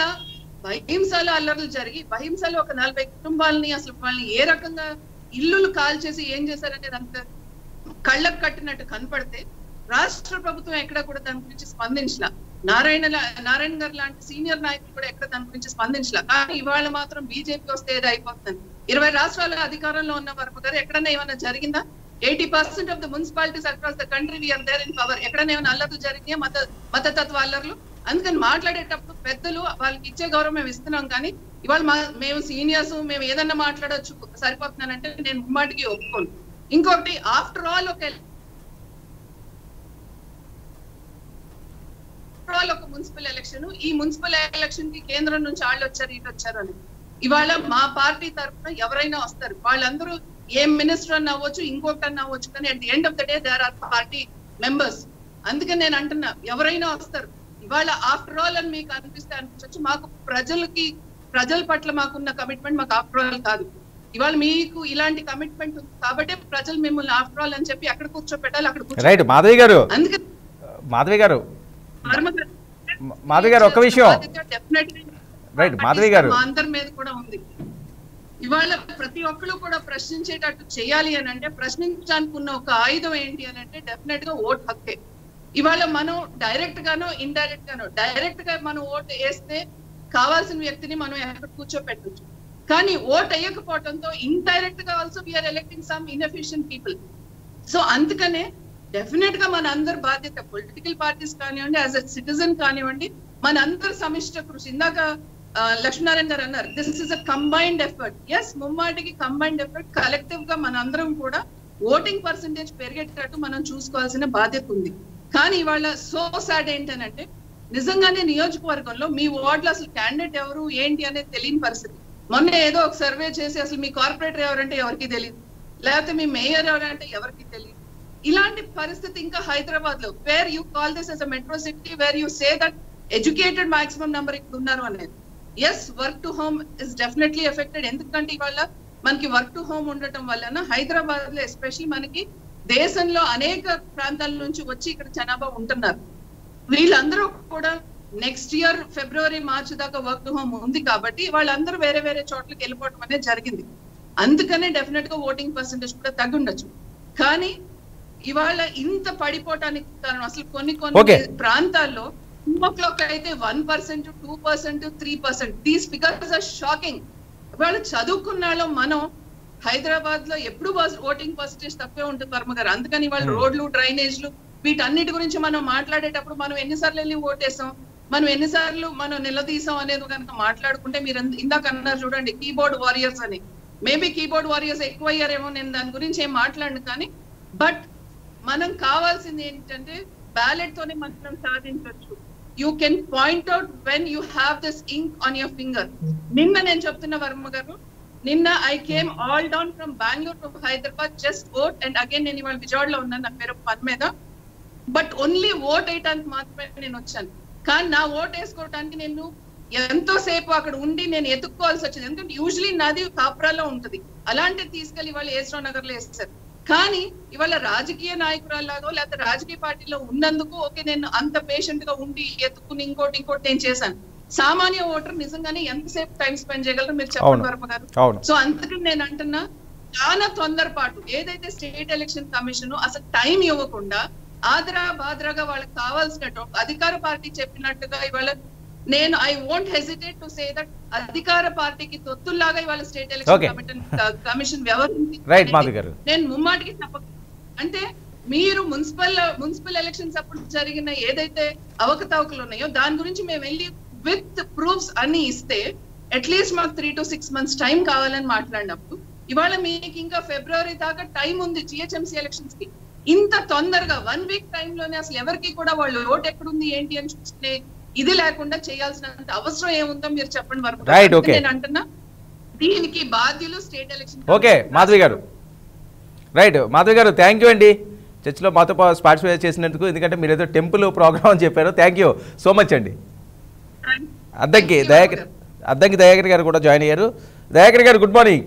భహింసలో అల్లర్లు జరిగి భహింసలో ఒక నలభై కుటుంబాలని అసలు వాళ్ళని ఏ రకంగా ఇల్లులు కాల్ చేసి ఏం చేశారనేది అంత కళ్ళకు కట్టినట్టు కనపడితే రాష్ట్ర ప్రభుత్వం ఎక్కడ కూడా దాని గురించి స్పందించలా నారాయణ లా- నారాయణ గారు లాంటి సీనియర్ నాయకులు కూడా ఎక్కడ దాని గురించి స్పందించలా కానీ ఇవాళ మాత్రం బీజేపీ వస్తే ఏదో అయిపోతుంది ఇరవై రాష్ట్రాల అధికారంలో ఉన్న వర్మ గారు ఎక్కడన్నా ఏమైనా జరిగిందా eighty percent of the municipalities across the country we are there in power ఎక్కడన్నా ఏమైనా అల్లర్లు జరిగినాయా మత మతతత్వ అల్లర్లు అందుకని మాట్లాడేటప్పుడు పెద్దలు వాళ్ళకి ఇచ్చే గౌరవం మేము ఇస్తున్నాం కానీ ఇవాళ మా- మేము సీనియర్స్ మేము ఏదన్నా మాట్లాడొచ్చు సరిపోతున్నానంటే నేను ముమ్మాటికి ఒప్పుకోను ఇంకొకటి ఆఫ్టర్ ఆల్ ఒక ఆఫ్టర్ ఆల్ ఒక మున్సిపల్ ఎలక్షన్ ఈ మున్సిపల్ ఎలక్షన్ కి కేంద్రం నుంచి వాళ్ళు వచ్చారు ఇటు వచ్చారు అని ఇవాళ మా పార్టీ తరఫున ఎవరైనా వస్తారు వాళ్ళందరూ ఏం మినిస్టర్ అన్న అవ్వచ్చు ఇంకొకటి అన్న అవ్వచ్చు కానీ at the end of the day they are party members అందుకని నేను అంటున్నా ఎవరైనా వస్తారు ఇవాళ ఆఫ్టర్ ఆల్ అని మీకు అనిపిస్తే అనిపించవచ్చు మాకు ప్రజలకి ప్రజల పట్ల మాకున్న కమిట్మెంట్ మాకు ఆఫ్టర్ ఆల్ కాదు ఇవాళ మీకు ఇలాంటి కమిట్మెంట్ ఉంది కాబట్టి ప్రజలు మిమ్మల్ని ఆఫ్టర్ ఆల్ అని చెప్పి అక్కడ కూర్చోబెట్టాలి అక్కడ కూర్చో రైట్ మాధవి గారు అందుకని మాధవి గారు వర్మ గారు, మాధవి గారు ఒక్క విషయం బాధ్యత definitely రైట్ మాధవి గారు మా అందరి మీద కూడా ఉంది ఇవాళ ప్రతి ఒక్కరు కూడా ప్రశ్నించేటట్టు చేయాలి అని అంటే ప్రశ్నించడానికి ఉన్న ఒక ఆయుధం ఏంటి అని అంటే డెఫినెట్ గా ఓట్ హక్కే ఇవాళ మనం డైరెక్ట్ గానో ఇండైరెక్ట్ గానో డైరెక్ట్ గా మనం ఓట్ వేస్తే కావాల్సిన వ్యక్తిని మనం ఎక్కడ కూర్చోపెట్టచ్చు కానీ ఓట్ వేయకపోవడంతో ఇండైరెక్ట్ గా also we are electing some inefficient people so అందుకనే డెఫినెట్ గా మన అందరి బాధ్యత పొలిటికల్ పార్టీస్ కానివ్వండి యాజ్ అ సిటిజన్ కానివ్వండి మన అందరి సమిష్ట కృషి ఇందాక ఆ, లక్ష్మీనారాయణ గారు అన్నారు this is a combined effort yes ముమ్మాటికి కంబైన్డ్ ఎఫర్ట్ కలెక్టివ్ గా మన అందరం కూడా ఓటింగ్ పర్సంటేజ్ పెరిగేటట్టు మనం చూసుకోవాల్సిన బాధ్యత ఉంది కానీ ఇవాళ సో సాడ్ ఏంటనంటే నిజంగానే నియోజకవర్గంలో మీ వార్డులో అసలు క్యాండిడేట్ ఎవరు ఏంటి అనేది తెలియని పరిస్థితి మొన్న ఏదో ఒక సర్వే చేసి అసలు మీ కార్పొరేటర్ ఎవరంటే ఎవరికి తెలియదు లేకపోతే మీ మేయర్ ఎవరంటే ఎవరికి తెలియదు ఇలాంటి పరిస్థితి ఇంకా హైదరాబాద్ లో where you call this as a metro city where you say that educated maximum number ఇక్కడ ఉన్నారు అనేది as work to home is definitely affected ఎందుకంటే ఇవాళ మనకి వర్క్ టు హోమ్ ఉండటం వలన హైదరాబాద్ లో ఎస్పెషల్లీ మనకి దేశంలో అనేక ప్రాంతాల నుంచి వచ్చి ఇక్కడ జనాభా ఉంటున్నారు వీళ్ళందరూ కూడా నెక్స్ట్ ఇయర్ ఫిబ్రవరి మార్చి దాకా వర్క్ టు హోమ్ ఉంది కాబట్టి వాళ్ళందరూ వేరే వేరే చోట్లకి వెళ్ళిపోవడం అనేది జరిగింది అందుకనే డెఫినెట్ గా ఓటింగ్ పర్సంటేజ్ కూడా తగ్గుండొచ్చు కానీ ఇవాళ ఇంత పడిపోవటానికి కారణం అసలు కొన్ని Okay. కొన్ని ప్రాంతాల్లో టూ ఓ క్లాక్ అయితే one percent two percent three percent these figures are shocking ఇవాళ చదువుకున్న వాళ్ళం మనం హైదరాబాద్ లో ఎప్పుడు ఓటింగ్ పర్సెంటేజ్ తక్కువే ఉంటుంది వర్మ గారు అందుకని వాళ్ళ Hmm. రోడ్లు డ్రైనేజ్లు వీటన్నిటి గురించి మనం మాట్లాడేటప్పుడు మనం ఎన్నిసార్లు వెళ్ళి ఓటేసాం మనం ఎన్నిసార్లు మనం నిలదీసాం అనేది కనుక మాట్లాడుకుంటే మీరు ఇంద- ఇందాక అన్నారు చూడండి కీబోర్డ్ వారియర్స్ అని మేబీ కీబోర్డ్ వారియర్స్ ఎక్కువ అయ్యారేమో నేను దాని గురించి ఏం మాట్లాడను కానీ బట్ మనం కావాల్సింది ఏంటంటే బ్యాలెట్ తోనే మనం సాధించవచ్చు you can point out when you have this ink on your finger నిన్న నేను చెప్తున్న వర్మ గారు నిన్న I came all down from Bengaluru to Hyderabad just vote and again నేను ఇవాళ విజయవాడలో ఉన్నాను నా పేరు పని మీద బట్ ఓన్లీ ఓట్ వేయటానికి మాత్రమే నేను వచ్చాను కానీ నా ఓట్ వేసుకోవడానికి నేను ఎంతో సేపు అక్కడ ఉండి నేను ఎత్తుక్కోవాల్సి వచ్చింది ఎందుకంటే యూజువలీ నాది కాపురాలో ఉంటది అలాంటిది తీసుకెళ్లి వాళ్ళు ఏస్రావు నగర్ లో వేస్తారు కానీ ఇవాళ రాజకీయ నాయకురాలాగో లేకపోతే రాజకీయ పార్టీలో ఉన్నందుకు ఓకే నేను అంత పేషెంట్ గా ఉండి ఎత్తుకుని ఇంకోటి ఇంకోటి నేను చేశాను సామాన్య ఓటర్ నిజంగానే ఎంతసేపు టైం స్పెండ్ చేయగలరు మీరు చెప్పండి అవును. వర్మ గారు అవును సో అందుకని నేను అంటున్నా చాలా తొందరపాటు ఏదైతే స్టేట్ ఎలక్షన్ కమిషన్ అసలు టైం ఇవ్వకుండా ఆదరా బాదరాగా వాళ్ళకి కావాల్సినట్టు అధికార పార్టీ చెప్పినట్టుగా ఇవాళ నేను I won't hesitate to say that అధికార పార్టీకి తొత్తుల్లాగా ఇవాళ స్టేట్ Okay. ఎలక్షన్ కమిషన్ వ్యవహరించి రైట్ మాధవి గారు నేను ముమ్మాటికి చెప్ప అంటే మీరు మున్సిపల్ మున్సిపల్ ఎలక్షన్స్ అప్పుడు జరిగిన ఏదైతే అవకతవకలు ఉన్నాయో దాని గురించి మేము వెళ్ళి విత్ ప్రూఫ్స్ అన్ని ఇస్తే అట్లీస్ట్ మాకు three to six months time కావాలని మాట్లాడినప్పుడు ఇవాళ మీకు ఇంకా ఫిబ్రవరి దాకా టైం ఉంది జిహెచ్ఎంసీ ఎలక్షన్స్ కి ఇంత తొందరగా వన్ వీక్ లోనే అసలు ఎవరికి కూడా వాళ్ళు ఓట్ ఎక్కడుంది ఏంటి అని చూసుకునే ఇది లేకుండా చేయాల్సినంత అవసరం ఏముందో మీరు చెప్పండి వరకు Right, okay. నేను అంటున్నా దీనికి బాధ్యులు స్టేట్ ఎలక్షన్ ఓకే మాధవి గారు రైట్ మాధవి గారు థ్యాంక్ యూ అండి చర్చిలో మాతో పార్టిసిపేట్ చేసినందుకు ఎందుకంటే మీరు ఏదో టెంపుల్ ప్రోగ్రామ్ అని చెప్పారు థ్యాంక్ యూ సో మచ్ అండి అద్దంకి దయాకర్ అద్దంకి దయాకర్ గారు కూడా జాయిన్ అయ్యారు దయాకర్ గారు గుడ్ మార్నింగ్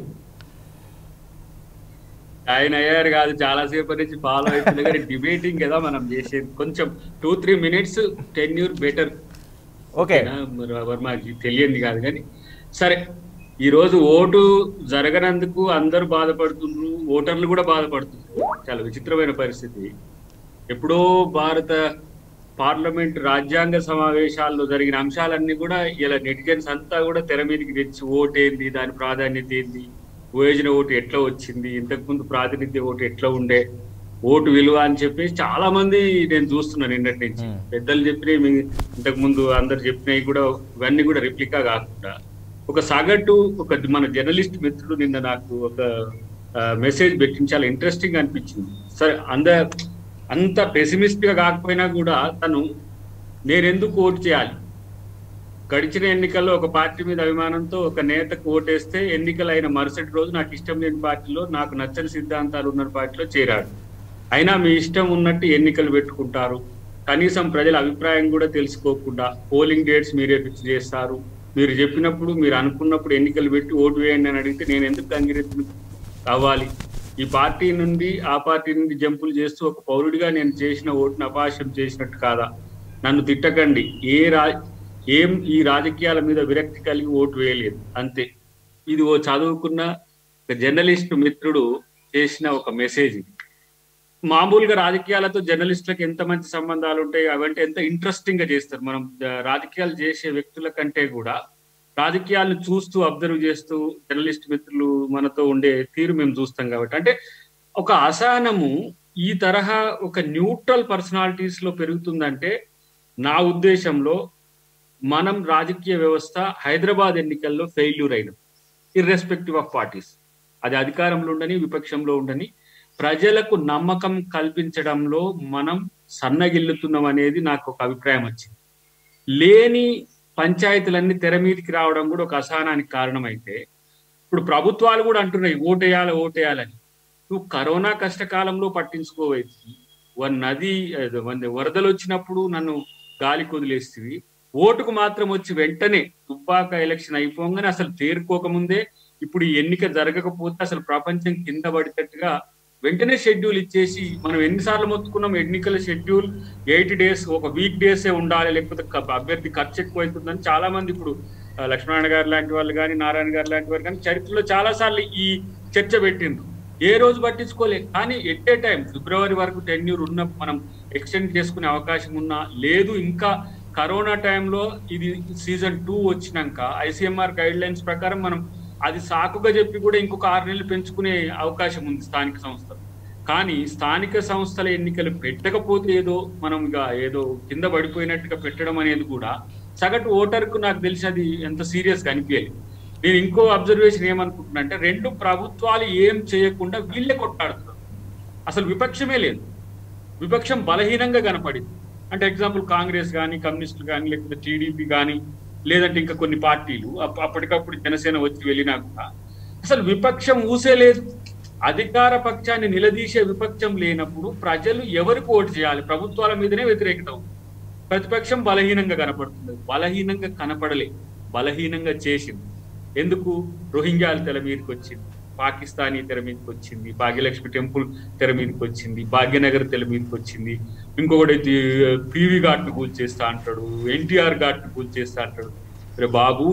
ఆయన అయ్యారు కాదు చాలా సేపటి నుంచి ఫాలో అవుతుంది కానీ డిబేటింగ్ కదా మనం చేసేది కొంచెం two three minutes ten you're better okay మాకు తెలియంది కాదు కానీ సరే ఈ రోజు ఓటు జరగనందుకు అందరూ బాధపడుతున్నారు ఓటర్లు కూడా బాధపడుతున్నారు చాలా విచిత్రమైన పరిస్థితి ఎప్పుడో భారత పార్లమెంట్ రాజ్యాంగ సమావేశాల్లో జరిగిన అంశాలన్నీ కూడా ఇలా నెటిజన్స్ అంతా కూడా తెర మీదకి తెచ్చి ఓటు ఏంది దాని ప్రాధాన్యత ఏంది యోజన ఓటు ఎట్లా వచ్చింది ఇంతకు ముందు ప్రాతినిధ్య ఓటు ఎట్లా ఉండే ఓటు విలువ అని చెప్పేసి చాలా మంది నేను చూస్తున్నాను నిన్నటి నుంచి Hmm. పెద్దలు చెప్పినవి మీ- ఇంతకు ముందు అందరు చెప్పినవి కూడా ఇవన్నీ కూడా రిప్లికా కాకుండా ఒక సగటు ఒక మన జర్నలిస్ట్ మిత్రుడు నిన్న నాకు ఒక మెసేజ్ పెట్టింది చాలా ఇంట్రెస్టింగ్ అనిపించింది సరే అంద అంత పెసిమిస్ట్ గా కాకపోయినా కూడా తను నేను ఎందుకు ఓటు చేయాలి గడిచిన ఎన్నికల్లో ఒక పార్టీ మీద అభిమానంతో ఒక నేతకు ఓటేస్తే ఎన్నికలు అయిన మరుసటి రోజు నాకు ఇష్టం లేని పార్టీలో నాకు నచ్చని సిద్ధాంతాలు ఉన్న పార్టీలో చేరాడు అయినా మీ ఇష్టం ఉన్నట్టు ఎన్నికలు పెట్టుకుంటారు కనీసం ప్రజల అభిప్రాయం కూడా తెలుసుకోకుండా పోలింగ్ డేట్స్ మీరే ఫిక్స్ చేస్తారు మీరు చెప్పినప్పుడు మీరు అనుకున్నప్పుడు ఎన్నికలు పెట్టి ఓటు వేయండి అని అడిగితే నేను ఎందుకు అంగీకరించ అవ్వాలి ఈ పార్టీ నుండి ఆ పార్టీ నుండి జంపులు చేస్తూ ఒక పౌరుడిగా నేను చేసిన ఓటును అపాశం చేసినట్టు కాదా నన్ను తిట్టకండి ఏ రా ఏం ఈ రాజకీయాల మీద విరక్తి కలిగి ఓటు వేయలేదు అంతే ఇది ఓ చదువుకున్న ఒక జర్నలిస్ట్ మిత్రుడు చేసిన ఒక మెసేజ్ ఇది మామూలుగా రాజకీయాలతో జర్నలిస్టులకు ఎంత మంచి సంబంధాలు ఉంటాయి అవంటే ఎంత ఇంట్రెస్టింగ్ గా చేస్తారు మనం ఆ, రాజకీయాలు చేసే వ్యక్తుల కంటే కూడా రాజకీయాలను చూస్తూ అబ్జర్వ్ చేస్తూ జర్నలిస్ట్ మిత్రులు మనతో ఉండే తీరు మేము చూస్తాం కాబట్టి అంటే ఒక అసహనము ఈ తరహా ఒక న్యూట్రల్ పర్సనాలిటీస్ లో పెరుగుతుందంటే నా ఉద్దేశంలో మనం రాజకీయ వ్యవస్థ హైదరాబాద్ ఎన్నికల్లో ఫెయిల్యూర్ అయినాం ఇర్రెస్పెక్టివ్ ఆఫ్ పార్టీస్ అది అధికారంలో ఉండని విపక్షంలో ఉండని ప్రజలకు నమ్మకం కల్పించడంలో మనం సన్నగిల్లుతున్నాం అనేది నాకు ఒక అభిప్రాయం వచ్చింది లేని పంచాయతీలన్నీ తెర మీదకి రావడం కూడా ఒక అసహనానికి కారణమైతే ఇప్పుడు ప్రభుత్వాలు కూడా అంటున్నాయి ఓటేయాలి ఓటేయాలని నువ్వు కరోనా కష్టకాలంలో పట్టించుకోవచ్చు వన్ నది అదే వన్ వరదలు వచ్చినప్పుడు నన్ను గాలి కొదిలేస్తుంది ఓటుకు మాత్రం వచ్చి వెంటనే తుపాక ఎలక్షన్ అయిపోగానే అసలు తేరుకోకముందే ఇప్పుడు ఈ ఎన్నిక జరగకపోతే అసలు ప్రపంచం కింద పడేటట్టుగా వెంటనే షెడ్యూల్ ఇచ్చేసి మనం ఎన్నిసార్లు మొత్తుకున్నాం ఎన్నికల షెడ్యూల్ ఎయిటీ డేస్ ఒక వీక్ డేసే ఉండాలి లేకపోతే క- అభ్యర్థి ఖర్చు ఎక్కువ అవుతుందని చాలా మంది ఇప్పుడు ఆ, లక్ష్మణారాయణ గారు లాంటి వాళ్ళు కానీ నారాయణ గారు లాంటి వారు కానీ చరిత్రలో చాలా సార్లు ఈ చర్చ పెట్టిండ్రు ఏ రోజు పట్టించుకోలే కానీ ఎట్ ఏ టైం ఫిబ్రవరి వరకు టెన్యూర్ ఉన్న మనం ఎక్స్టెండ్ చేసుకునే అవకాశం ఉన్నా లేదు ఇంకా కరోనా టైంలో ఇది సీజన్ టూ వచ్చినాక ఐసీఎంఆర్ గైడ్ లైన్స్ ప్రకారం మనం అది సాకుగా చెప్పి కూడా ఇంకొక ఆరు నెలలు పెంచుకునే అవకాశం ఉంది స్థానిక సంస్థలు కానీ స్థానిక సంస్థల ఎన్నికలు పెట్టకపోతే ఏదో మనం ఇక ఏదో కింద పడిపోయినట్టుగా పెట్టడం అనేది కూడా సగటు ఓటర్కు నాకు తెలిసి అది ఎంత సీరియస్ గా అనిపించలేదు నేను ఇంకో అబ్జర్వేషన్ ఏమనుకుంటున్నా అంటే రెండు ప్రభుత్వాలు ఏం చేయకుండా వీళ్ళే కొట్టాడుతున్నారు అసలు విపక్షమే లేదు విపక్షం బలహీనంగా కనపడింది అంటే ఎగ్జాంపుల్ కాంగ్రెస్ కానీ కమ్యూనిస్టులు కానీ లేకపోతే టీడీపీ కానీ లేదంటే ఇంకా కొన్ని పార్టీలు అప్ప- అప్పటికప్పుడు జనసేన వచ్చి వెళ్ళినా కూడా అసలు విపక్షం ఊసే లేదు అధికార పక్షాన్ని నిలదీసే విపక్షం లేనప్పుడు ప్రజలు ఎవరికి ఓటు చేయాలి ప్రభుత్వాల మీదనే వ్యతిరేకత ఉంది ప్రతిపక్షం బలహీనంగా కనపడుతుంది బలహీనంగా కనపడలే బలహీనంగా చేసింది ఎందుకు రోహింగ్యాల తెర మీదకి వచ్చింది పాకిస్తానీ తెర మీదకి వచ్చింది భాగ్యలక్ష్మి టెంపుల్ తెర మీదకి వచ్చింది భాగ్యనగర్ తెర మీదకి వచ్చింది ఇంకొకటి పివి ఘాట్ను కూల్చేస్తా అంటాడు ఎన్టీఆర్ ఘాట్ను కూల్చేస్తా అంటాడు రే బాబు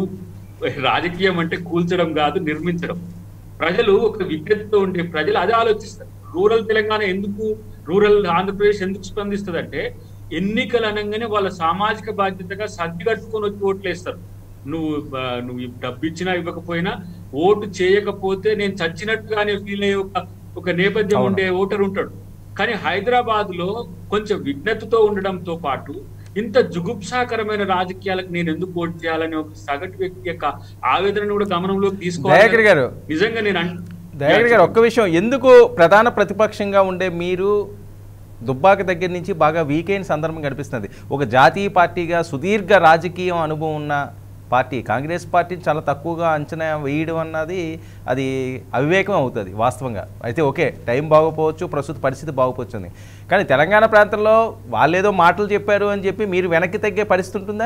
రాజకీయం అంటే కూల్చడం కాదు నిర్మించడం ప్రజలు ఒక విజ్ఞతతో ఉండే ప్రజలు అదే ఆలోచిస్తారు రూరల్ తెలంగాణ ఎందుకు రూరల్ ఆంధ్రప్రదేశ్ ఎందుకు స్పందిస్తుంది అంటే ఎన్నికలు అనగానే వాళ్ళ సామాజిక బాధ్యతగా సర్ది కట్టుకొని వచ్చి ఓట్లేస్తారు నువ్వు ఆ, నువ్వు ఈ డబ్బు ఇచ్చినా ఇవ్వకపోయినా ఓటు చేయకపోతే నేను చచ్చినట్టుగానే ఫీల్ అయ్యే ఒక ఒక నేపథ్యం అవును. ఉండే ఓటర్ ఉంటాడు కానీ హైదరాబాద్ లో కొంచెం విజ్ఞతతో ఉండడంతో పాటు ఇంత జుగుప్సాకరమైన రాజకీయాలకు నేను ఎందుకు ఓటు చేయాలని ఒక సగటు వ్యక్తి యొక్క ఆవేదనను కూడా గమనంలోకి దయాకర్ తీసుకోవాలి గారు నిజంగా నేను అన్- దయాకర్ గారు ఒక్క విషయం ఎందుకు ప్రధాన ప్రతిపక్షంగా ఉండే మీరు దుబ్బాక దగ్గర నుంచి బాగా వీక్ అయిన సందర్భం కనిపిస్తుంది ఒక జాతీయ పార్టీగా సుదీర్ఘ రాజకీయం అనుభవం ఉన్న పార్టీ కాంగ్రెస్ పార్టీ చాలా తక్కువగా అంచనా వేయడం అన్నది అది అవివేకం అవుతుంది వాస్తవంగా అయితే ఓకే టైం బాగోపోవచ్చు ప్రస్తుత పరిస్థితి బాగోపోవచ్చు అని. కానీ తెలంగాణ ప్రాంతంలో వాళ్ళేదో మాటలు చెప్పారు అని చెప్పి మీరు వెనక్కి తగ్గే పరిస్థితి ఉంటుందా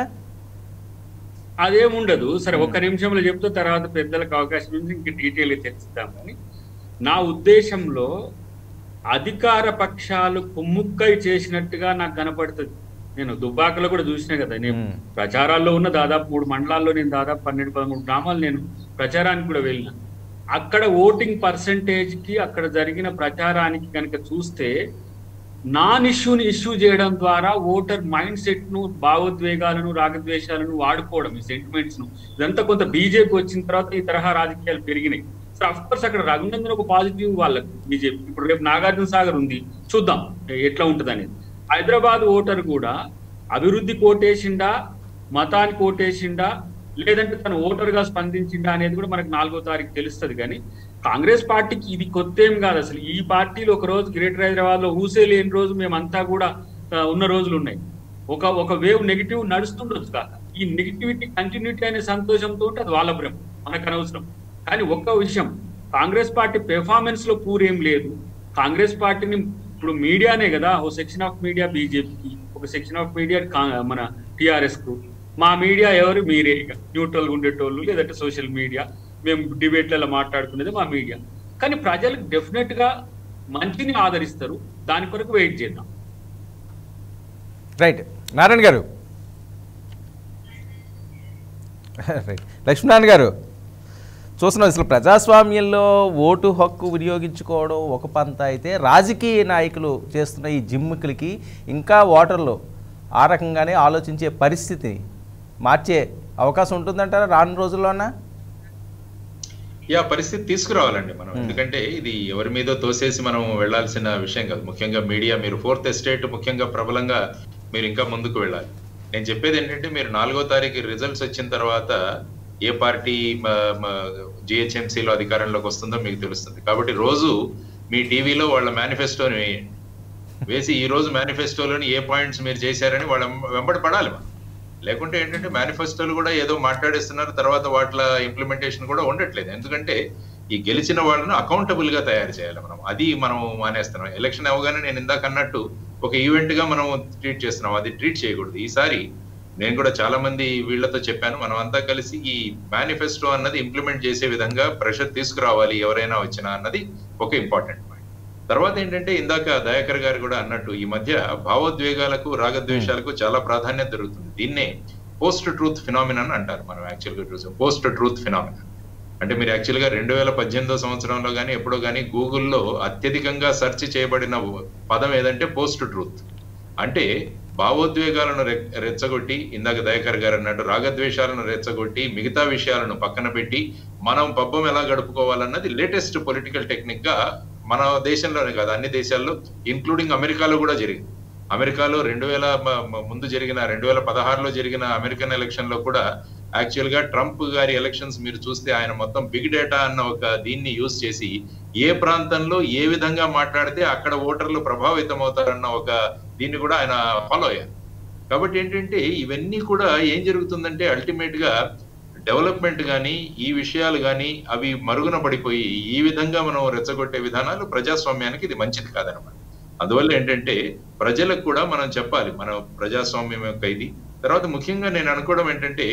అదేముండదు సరే ఒక్క నిమిషంలో చెప్తే తర్వాత పెద్దలకు అవకాశం ఉంది ఇంక డీటెయిల్ చర్చిద్దాం కానీ నా ఉద్దేశంలో అధికార పక్షాలు కుమ్ముక్కై చేసినట్టుగా నాకు కనపడుతుంది నేను దుబ్బాకలో కూడా చూసినా కదా నేను మ్మ్. ప్రచారాల్లో ఉన్న దాదాపు మూడు మండలాల్లో నేను దాదాపు పన్నెండు పదమూడు గ్రామాలు నేను ప్రచారానికి కూడా వెళ్ళిన అక్కడ ఓటింగ్ పర్సంటేజ్ కి అక్కడ జరిగిన ప్రచారానికి కనుక చూస్తే నాన్ ఇష్యూని ఇష్యూ చేయడం ద్వారా ఓటర్ మైండ్ సెట్ ను భావోద్వేగాలను రాగద్వేషాలను వాడుకోవడం ఈ సెంటిమెంట్స్ ను ఇదంతా కొంత బీజేపీ వచ్చిన తర్వాత ఈ తరహా రాజకీయాలు పెరిగినాయి సో అఫ్ కోర్స్ అక్కడ రఘునందన్ ఒక పాజిటివ్ వాళ్ళకు బీజేపీ ఇప్పుడు రేపు నాగార్జున సాగర్ ఉంది చూద్దాం ఎట్లా ఉంటది అనేది హైదరాబాద్ ఓటర్ కూడా అభివృద్ధి కోటేసిండా మతానికి ఓటేసిండా లేదంటే తను ఓటర్ గా స్పందించిండా అనేది కూడా మనకు నాలుగో తారీఖు తెలుస్తుంది కానీ కాంగ్రెస్ పార్టీకి ఇది కొత్త ఏం కాదు అసలు ఈ పార్టీలు ఒక రోజు గ్రేటర్ హైదరాబాద్ లో ఊసే లేని రోజు మేమంతా కూడా ఆ, ఉన్న రోజులు ఉన్నాయి ఒక ఒక వేవ్ నెగిటివ్ నడుస్తుండొచ్చు కాక ఈ నెగిటివిటీ కంటిన్యూటీ అనే సంతోషంతో ఉంటే అది వాళ్ళ భ్రమ మనకు అనవసరం కానీ ఒక్క విషయం కాంగ్రెస్ పార్టీ పెర్ఫార్మెన్స్ లో పూరేం లేదు కాంగ్రెస్ పార్టీని ఇప్పుడు మీడియానే కదా ఓ సెక్షన్ ఆఫ్ మీడియా బీజేపీకి ఒక సెక్షన్ ఆఫ్ మీడియా మన టిఆర్ఎస్ కు మా మీడియా ఎవరు మీరే ఇక న్యూట్రల్ ఉండేటోళ్ళు లేదంటే సోషల్ మీడియా మేము డిబేట్లలో మాట్లాడుకునేది మా మీడియా కానీ ప్రజలు డెఫినెట్ గా మంచిని ఆదరిస్తారు దాని కొరకు వెయిట్ చేద్దాం రైట్ నారాయణ గారు రైట్ లక్ష్మీనారాయణ గారు చూస్తున్నాం అసలు ప్రజాస్వామ్యంలో ఓటు హక్కు వినియోగించుకోవడం ఒక పంత అయితే రాజకీయ నాయకులు చేస్తున్న ఈ జిమ్ములకి ఇంకా ఓటర్లు ఆ రకంగానే ఆలోచించే పరిస్థితి మార్చే అవకాశం ఉంటుందంటారా రాను రోజుల్లోనా యా పరిస్థితి తీసుకురావాలండి మనం ఎందుకంటే ఇది ఎవరి మీదో తోసేసి మనం వెళ్ళాల్సిన విషయం కాదు ముఖ్యంగా మీడియా మీరు ఫోర్త్ ఎస్టేట్ ముఖ్యంగా ప్రబలంగా మీరు ఇంకా ముందుకు వెళ్ళాలి నేను చెప్పేది ఏంటంటే మీరు నాలుగో తారీఖు రిజల్ట్స్ వచ్చిన తర్వాత ఏ పార్టీ జిహెచ్ఎంసీలో అధికారంలోకి వస్తుందో మీకు తెలుస్తుంది కాబట్టి రోజు మీ టీవీలో వాళ్ళ మేనిఫెస్టోని వేయండి వేసి ఈ రోజు మేనిఫెస్టోలోని ఏ పాయింట్స్ మీరు చేశారని వాళ్ళ వెంబడి పడాలి మనం లేకుంటే ఏంటంటే మేనిఫెస్టోలు కూడా ఏదో మాట్లాడేస్తున్నారు తర్వాత వాటిల ఇంప్లిమెంటేషన్ కూడా ఉండట్లేదు ఎందుకంటే ఈ గెలిచిన వాళ్ళను అకౌంటబుల్ గా తయారు చేయాలి మనం అది మనం మానేస్తున్నాం ఎలక్షన్ అవగానే నేను ఇందాక అన్నట్టు ఒక ఈవెంట్ గా మనం ట్రీట్ చేస్తున్నాం అది ట్రీట్ చేయకూడదు ఈసారి నేను కూడా చాలా మంది వీళ్ళతో చెప్పాను మనం అంతా కలిసి ఈ మేనిఫెస్టో అన్నది ఇంప్లిమెంట్ చేసే విధంగా ప్రెషర్ తీసుకురావాలి ఎవరైనా వచ్చినా అన్నది ఒక ఇంపార్టెంట్ పాయింట్ తర్వాత ఏంటంటే ఇందాక దయాకర్ గారు కూడా అన్నట్టు ఈ మధ్య భావోద్వేగాలకు రాగద్వేషాలకు చాలా ప్రాధాన్యత దొరుకుతుంది దీన్నే పోస్ట్ ట్రూత్ ఫినామినన్ అంటారు మనం యాక్చువల్ గా చూసాం పోస్ట్ ట్రూత్ ఫినామినన్ అంటే మీరు యాక్చువల్గా రెండు వేల పద్దెనిమిదో సంవత్సరంలో కానీ ఎప్పుడో కానీ గూగుల్లో అత్యధికంగా సెర్చ్ చేయబడిన పదం ఏదంటే పోస్ట్ ట్రూత్ అంటే భావోద్వేగాలను రె- రెచ్చగొట్టి ఇందాక దయాకర్ గారు అన్నట్టు రాగద్వేషాలను రెచ్చగొట్టి మిగతా విషయాలను పక్కన పెట్టి మనం పబ్బం ఎలా గడుపుకోవాలన్నది లేటెస్ట్ పొలిటికల్ టెక్నిక్ గా మన దేశంలోనే కాదు అన్ని దేశాల్లో ఇంక్లూడింగ్ అమెరికాలో కూడా జరిగింది అమెరికాలో రెండు వేల మ- మ- ముందు జరిగిన రెండు వేల పదహారులో జరిగిన అమెరికన్ ఎలక్షన్ లో కూడా యాక్చువల్ గా ట్రంప్ గారి ఎలక్షన్స్ మీరు చూస్తే ఆయన మొత్తం బిగ్ డేటా అన్న ఒక దీన్ని యూజ్ చేసి ఏ ప్రాంతంలో ఏ విధంగా మాట్లాడితే అక్కడ ఓటర్లు ప్రభావితం అవుతారన్న ఒక దీన్ని కూడా ఆయన ఫాలో అయ్యారు కాబట్టి ఏంటంటే ఇవన్నీ కూడా ఏం జరుగుతుందంటే అల్టిమేట్ గా డెవలప్మెంట్ కానీ ఈ విషయాలు కానీ అవి మరుగున పడిపోయి ఈ విధంగా మనం రెచ్చగొట్టే విధానాలు ప్రజాస్వామ్యానికి ఇది మంచిది కాదనమాట అందువల్ల ఏంటంటే ప్రజలకు కూడా మనం చెప్పాలి మన ప్రజాస్వామ్యం యొక్క ఇది తర్వాత ముఖ్యంగా నేను అనుకోవడం ఏంటంటే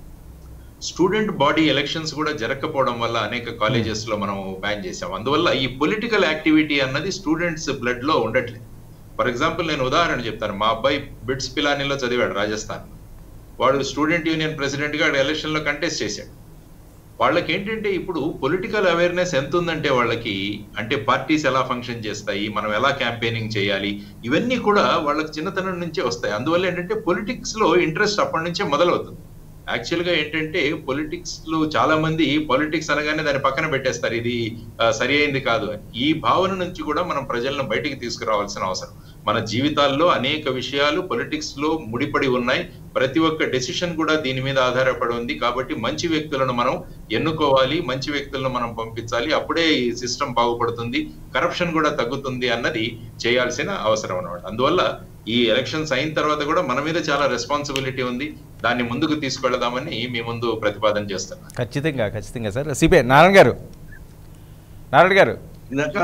స్టూడెంట్ బాడీ ఎలక్షన్స్ కూడా జరగకపోవడం వల్ల అనేక కాలేజెస్ లో మనం బ్యాన్ చేసాం అందువల్ల ఈ పొలిటికల్ యాక్టివిటీ అన్నది స్టూడెంట్స్ బ్లడ్ లో ఉండట్లేదు ఫర్ ఎగ్జాంపుల్ నేను ఉదాహరణ చెప్తాను మా అబ్బాయి బిట్స్ పిలానీలో చదివాడు రాజస్థాన్ వాడు స్టూడెంట్ యూనియన్ ప్రెసిడెంట్ గా ఎలక్షన్ లో కంటెస్ట్ చేశాడు వాళ్ళకి ఏంటంటే ఇప్పుడు పొలిటికల్ అవేర్నెస్ ఎంత ఉందంటే వాళ్ళకి అంటే పార్టీస్ ఎలా ఫంక్షన్ చేస్తాయి మనం ఎలా క్యాంపెయినింగ్ చేయాలి ఇవన్నీ కూడా వాళ్ళకి చిన్నతనం నుంచే వస్తాయి అందువల్ల ఏంటంటే పొలిటిక్స్ లో ఇంట్రెస్ట్ అప్పటి నుంచే మొదలవుతుంది యాక్చువల్ గా ఏంటంటే పొలిటిక్స్ లో చాలా మంది పొలిటిక్స్ అనగానే దాన్ని పక్కన పెట్టేస్తారు ఇది ఆ, సరి అయింది కాదు అని ఈ భావన నుంచి కూడా మనం ప్రజలను బయటికి తీసుకురావాల్సిన అవసరం మన జీవితాల్లో అనేక విషయాలు పొలిటిక్స్ లో ముడిపడి ఉన్నాయి ప్రతి ఒక్క డెసిషన్ కూడా దీని మీద ఆధారపడి ఉంది కాబట్టి మంచి వ్యక్తులను మనం ఎన్నుకోవాలి మంచి వ్యక్తులను మనం పంపించాలి అప్పుడే ఈ సిస్టమ్ బాగుపడుతుంది కరప్షన్ కూడా తగ్గుతుంది అన్నది చేయాల్సిన అవసరం అన్నమాట అందువల్ల ఈ ఎలక్షన్స్ అయిన తర్వాత కూడా మన మీద చాలా రెస్పాన్సిబిలిటీ ఉంది దాన్ని ముందుకు తీసుకెళ్దామని మీ ముందు ప్రతిపాదన చేస్తున్నాను ఖచ్చితంగా ఖచ్చితంగా సార్ సిపిఐ నారాయణ గారు నారాయణ గారు ఇందాక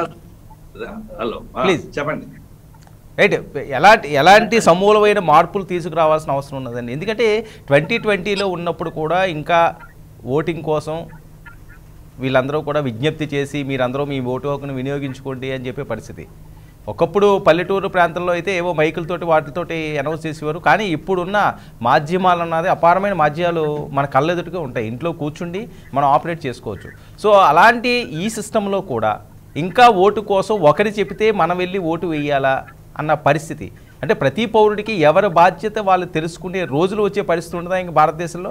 హలో ఆ, Please. చెప్పండి రైట్ ఎలాంటి ఎలాంటి సమూలమైన మార్పులు తీసుకురావాల్సిన అవసరం ఉన్నదండి ఎందుకంటే ట్వంటీ ట్వంటీలో ఉన్నప్పుడు కూడా ఇంకా ఓటింగ్ కోసం వీళ్ళందరూ కూడా విజ్ఞప్తి చేసి మీరందరూ మీ ఓటు హక్కును వినియోగించుకోండి అని చెప్పే పరిస్థితి ఒకప్పుడు పల్లెటూరు ప్రాంతంలో అయితే ఏవో మైకులతోటి వాటితోటి అనౌన్స్ చేసేవారు కానీ ఇప్పుడున్న మాధ్యమాలు అన్నది అపారమైన మాధ్యాలు మన కళ్ళెదుటిగా ఉంటాయి ఇంట్లో కూర్చుండి మనం ఆపరేట్ చేసుకోవచ్చు సో అలాంటి ఈ సిస్టంలో కూడా ఇంకా ఓటు కోసం ఒకరి చెబితే మనం వెళ్ళి ఓటు వేయాలా అన్న పరిస్థితి అంటే ప్రతి పౌరుడికి ఎవరి బాధ్యత వాళ్ళు తెలుసుకునే రోజులు వచ్చే పరిస్థితి ఉండదా ఇంక భారతదేశంలో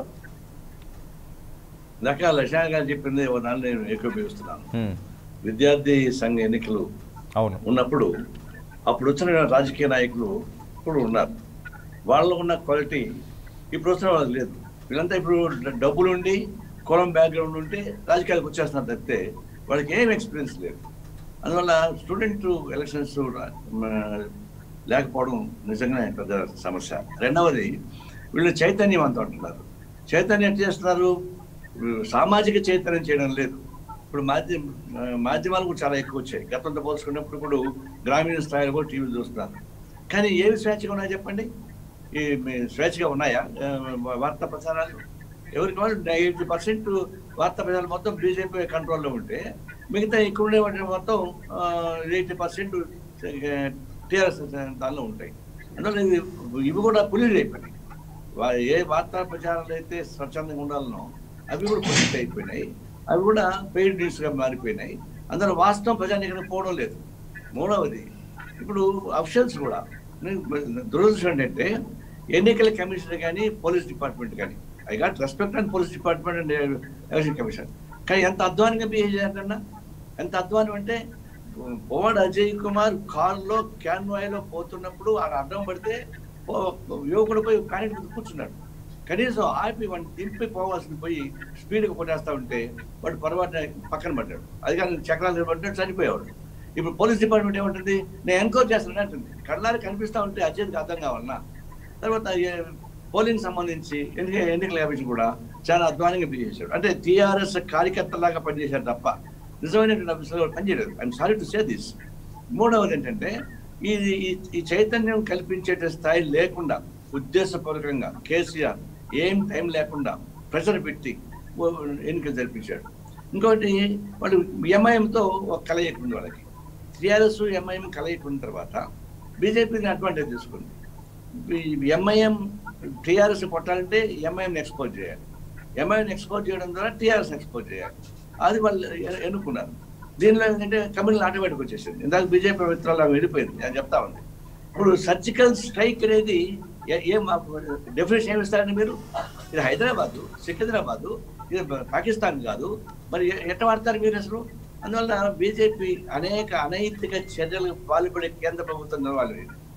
ఇందాక లక్ష్మణ గారు చెప్పింది ఓ దాన్ని నేను ఏకీభవిస్తున్నాను ఉమ్, విద్యార్థి సంఘ ఎన్నికలు అవును ఉన్నప్పుడు అప్పుడు వచ్చిన రాజకీయ నాయకులు ఇప్పుడు ఉన్నారు వాళ్ళలో ఉన్న క్వాలిటీ ఇప్పుడు వచ్చిన వాళ్ళకి లేదు వీళ్ళంతా ఇప్పుడు డ- డబ్బులు ఉండి కులం బ్యాక్గ్రౌండ్ ఉంటే రాజకీయాలకు వచ్చేస్తున్నారు తప్పితే వాళ్ళకి ఏం ఎక్స్పీరియన్స్ లేదు అందువల్ల స్టూడెంట్ ఎలక్షన్స్ రా- మ- లేకపోవడం నిజంగానే పెద్ద సమస్య రెండవది వీళ్ళు చైతన్యం అంత అంటున్నారు చైతన్యం ఎట్లా చేస్తున్నారు వీళ్ళు సామాజిక చైతన్యం చేయడం లేదు ఇప్పుడు మాధ్యమ ఆ, మాధ్యమాలు కూడా చాలా ఎక్కువ వచ్చాయి గతంతో పోల్చుకున్నప్పుడు ఇప్పుడు గ్రామీణ స్థాయిలో కూడా టీవీ చూస్తున్నారు కానీ ఏవి స్వేచ్ఛగా ఉన్నాయి చెప్పండి ఈ మీ స్వేచ్ఛగా ఉన్నాయా ఆ, వార్తా ప్రసారాలు ఎవరికి వాళ్ళు ఎయిటీ పర్సెంట్ వార్తా ప్రసారాలు మొత్తం బీజేపీ కంట్రోల్లో ఉంటే మిగతా ఇక్కడ ఉండే వాటి మొత్తం ఎయిటీ పర్సెంట్ టీఆర్ఎస్ దానిలో ఉంటాయి అందువల్ల ఇవి ఇవి కూడా పులిడి అయిపోయినాయి వా- ఏ వార్తా ప్రచారాలు అయితే స్వచ్ఛందంగా ఉండాలనో అవి కూడా పొలిట్ అయిపోయినాయి అవి కూడా పెయిడ్ న్యూస్ గా మారిపోయినాయి అందులో వాస్తవం ప్రజానికి పోవడం లేదు మూడవది ఇప్పుడు అఫిషియల్స్ కూడా నేను దురదృష్టం ఏంటంటే ఎన్నికల కమిషన్ కానీ పోలీస్ డిపార్ట్మెంట్ కానీ I got respect and police department and election commission కానీ ఎంత అధ్వానంగా బిహేవ్ చేయాలన్నా ఎంత అధ్వానం అంటే పోవాడు అజయ్ కుమార్ కారులో క్యాన్వాయ్లో పోతున్నప్పుడు ఆడ అడ్డం పడితే ఓ- యువకుడు పోయి ప్యానెట్ మీద కూర్చున్నాడు కనీసం ఆపి వాడిని దింపి పోవాల్సింది పోయి స్పీడ్గా కొట్టేస్తా ఉంటే వాడు పొరపాటు పక్కన పడ్డాడు అది కానీ చక్రాలు నిలబడ్డాడు చనిపోయేవాడు ఇప్పుడు పోలీస్ డిపార్ట్మెంట్ ఏమంటుంది నేను ఎన్క్వైరీ చేస్తాను అంటుంది కళ్ళారి కనిపిస్తా ఉంటే అర్జెంట్గా అర్థం కావాలన్నా తర్వాత ఏ- పోలింగ్ సంబంధించి ఎన్నిక ఎన్నికల కమిషన్ కూడా చాలా అధ్వానంగా బిహేవ్ చేశాడు అంటే టీఆర్ఎస్ కార్యకర్తలాగా పనిచేశారు తప్ప నిజమైనటువంటి ఆఫీసర్ పనిచేయలేదు I'm sorry to say this మూడవది ఏంటంటే ఇది ఈ- ఈ చైతన్యం కల్పించే స్థాయి లేకుండా ఉద్దేశపూర్వకంగా కేసీఆర్ ఏం టైం లేకుండా ప్రెషర్ పెట్టి ఓ ఎన్నికలు జరిపించాడు ఇంకోటి వాళ్ళు ఎంఐఎంతో ఒక కలయిక ఉంది వాళ్ళకి టీఆర్ఎస్ ఎంఐఎం కలయిక ఉన్న తర్వాత బీజేపీని అడ్వాంటేజ్ తీసుకుంది ఎంఐఎం టీఆర్ఎస్ కొట్టాలంటే ఎంఐఎం ఎక్స్పోజ్ చేయాలి ఎంఐని ఎక్స్పోర్ట్ చేయడం ద్వారా టీఆర్ఎస్ ఎక్స్పోర్ట్ చేయాలి అది వాళ్ళు ఎ- ఎన్నుకున్నారు దీనిలో ఏంటంటే కమ్యూనల్ ఆటోమేటిక్ వచ్చేసింది ఇందాక బీజేపీ ప్రభుత్వాలు వెళ్ళిపోయింది నేను చెప్తా ఉంది ఇప్పుడు సర్జికల్ స్ట్రైక్ అనేది ఏ- ఏం డెఫినేషన్ ఏమి ఇస్తారండి మీరు ఇది హైదరాబాద్ సికింద్రాబాద్ ఇది పాకిస్తాన్ కాదు మరి ఎ- ఎట్ట వాడతారు మీరు అసలు అందువల్ల బీజేపీ అనేక అనైతిక చర్యలకు పాల్పడే కేంద్ర ప్రభుత్వం వాళ్ళు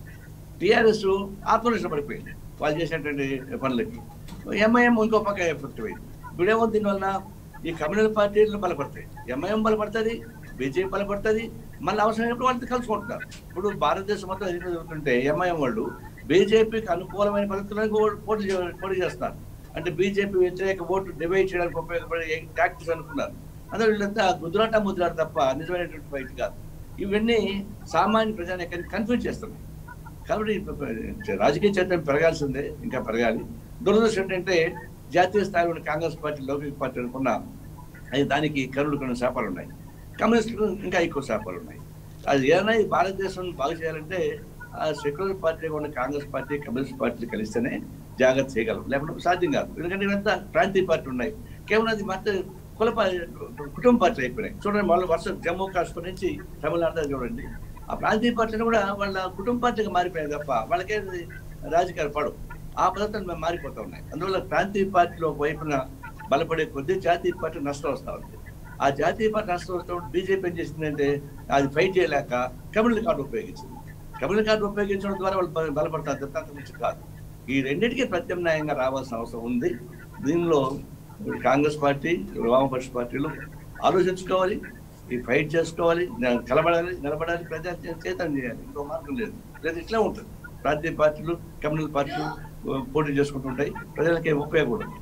టిఆర్ఎస్ ఆత్మనిష్ట పడిపోయింది వాళ్ళు చేసినటువంటి పనులకి ఎంఐఎం ఇంకో పక్క ఎఫెక్ట్ అయింది ఇప్పుడేమో దీనివల్ల ఈ కమ్యూనల్ పార్టీలు బలపడతాయి ఎంఐఎం బలపడుతుంది బీజేపీ బలపడుతుంది మళ్ళీ అవసరమైనప్పుడు వాళ్ళతో కలుసుకుంటున్నారు ఇప్పుడు భారతదేశం మొత్తం ఎన్నికలు జరుగుతుంటే ఎంఐఎం వాళ్ళు బీజేపీకి అనుకూలమైన పరిస్థితులకు ఓ- పోటీ చే- పోటీ చేస్తున్నారు అంటే బీజేపీ వ్యతిరేక ఓటు డివైడ్ చేయడానికి ఉపయోగపడే టాక్టిక్స్ అనుకున్నారు అందులో వీళ్ళంతా గుజరాట ముద్రాడు తప్ప నిజమైనటువంటి ఫైట్ కాదు ఇవన్నీ సామాన్య ప్రజానికి కన్ఫ్యూజ్ చేస్తున్నాయి కాబట్టి ఇప్పుడు రాజకీయ చైతన్యం పెరగాల్సిందే ఇంకా పెరగాలి దురదృష్టం ఏంటంటే జాతీయ స్థాయిలో ఉన్న కాంగ్రెస్ పార్టీ లౌకిక పార్టీ అనుకున్న అది దానికి కరువులు కొన్ని శాపాలు ఉన్నాయి కమ్యూనిస్టులు ఇంకా ఎక్కువ శాపాలు ఉన్నాయి అది ఏదైనా ఈ భారతదేశం బాగు చేయాలంటే ఆ సెక్యులర్ పార్టీగా ఉన్న కాంగ్రెస్ పార్టీ కమ్యూనిస్ట్ పార్టీలు కలిస్తేనే జాగ్రత్త చేయగలం లేకపోతే సాధ్యం కాదు ఎందుకంటే ఇవంతా ప్రాంతీయ పార్టీ ఉన్నాయి కేవలం అది మొత్తం కుల పా- కుటుంబ పార్టీలు అయిపోయినాయి చూడండి వాళ్ళ వర్షం జమ్మూ కాశ్మీర్ నుంచి తమిళనాడు దాకా చూడండి ఆ ప్రాంతీయ పార్టీలు కూడా వాళ్ళ కుటుంబ పార్టీగా మారిపోయాయి తప్ప వాళ్ళకే రాజకీయాలు పడవు ఆ పద్ధతులు మేము మారిపోతా ఉన్నాయి అందువల్ల ప్రాంతీయ పార్టీలో వైపున బలపడే కొద్దీ జాతీయ పార్టీ నష్టం వస్తా ఉంది ఆ జాతీయ పార్టీ నష్టం వస్తూ బీజేపీ ఏం చేసిందంటే అది ఫైట్ చేయలేక కమ్యూనల్ కార్డు ఉపయోగించింది కమ్యూనల్ కార్డు ఉపయోగించడం ద్వారా వాళ్ళు బల- బలపడతారు తప్ప అంతకు మించి కాదు ఈ రెండింటికి ప్రత్యామ్నాయంగా రావాల్సిన అవసరం ఉంది దీనిలో కాంగ్రెస్ పార్టీ వామపక్ష పార్టీలు ఆలోచించుకోవాలి ఈ ఫైట్ చేసుకోవాలి న- కలబడాలి నిలబడాలి ప్రజా చేతం చేయాలి ఇంకో మార్గం లేదు లేదు ఇట్లా ఉంటుంది ప్రాంతీయ పార్టీలు కమ్యూనల్ పార్టీలు ఆ, పోటీ చేసుకుంటుంటాయి ప్రజలకి ఉపయోగపడదు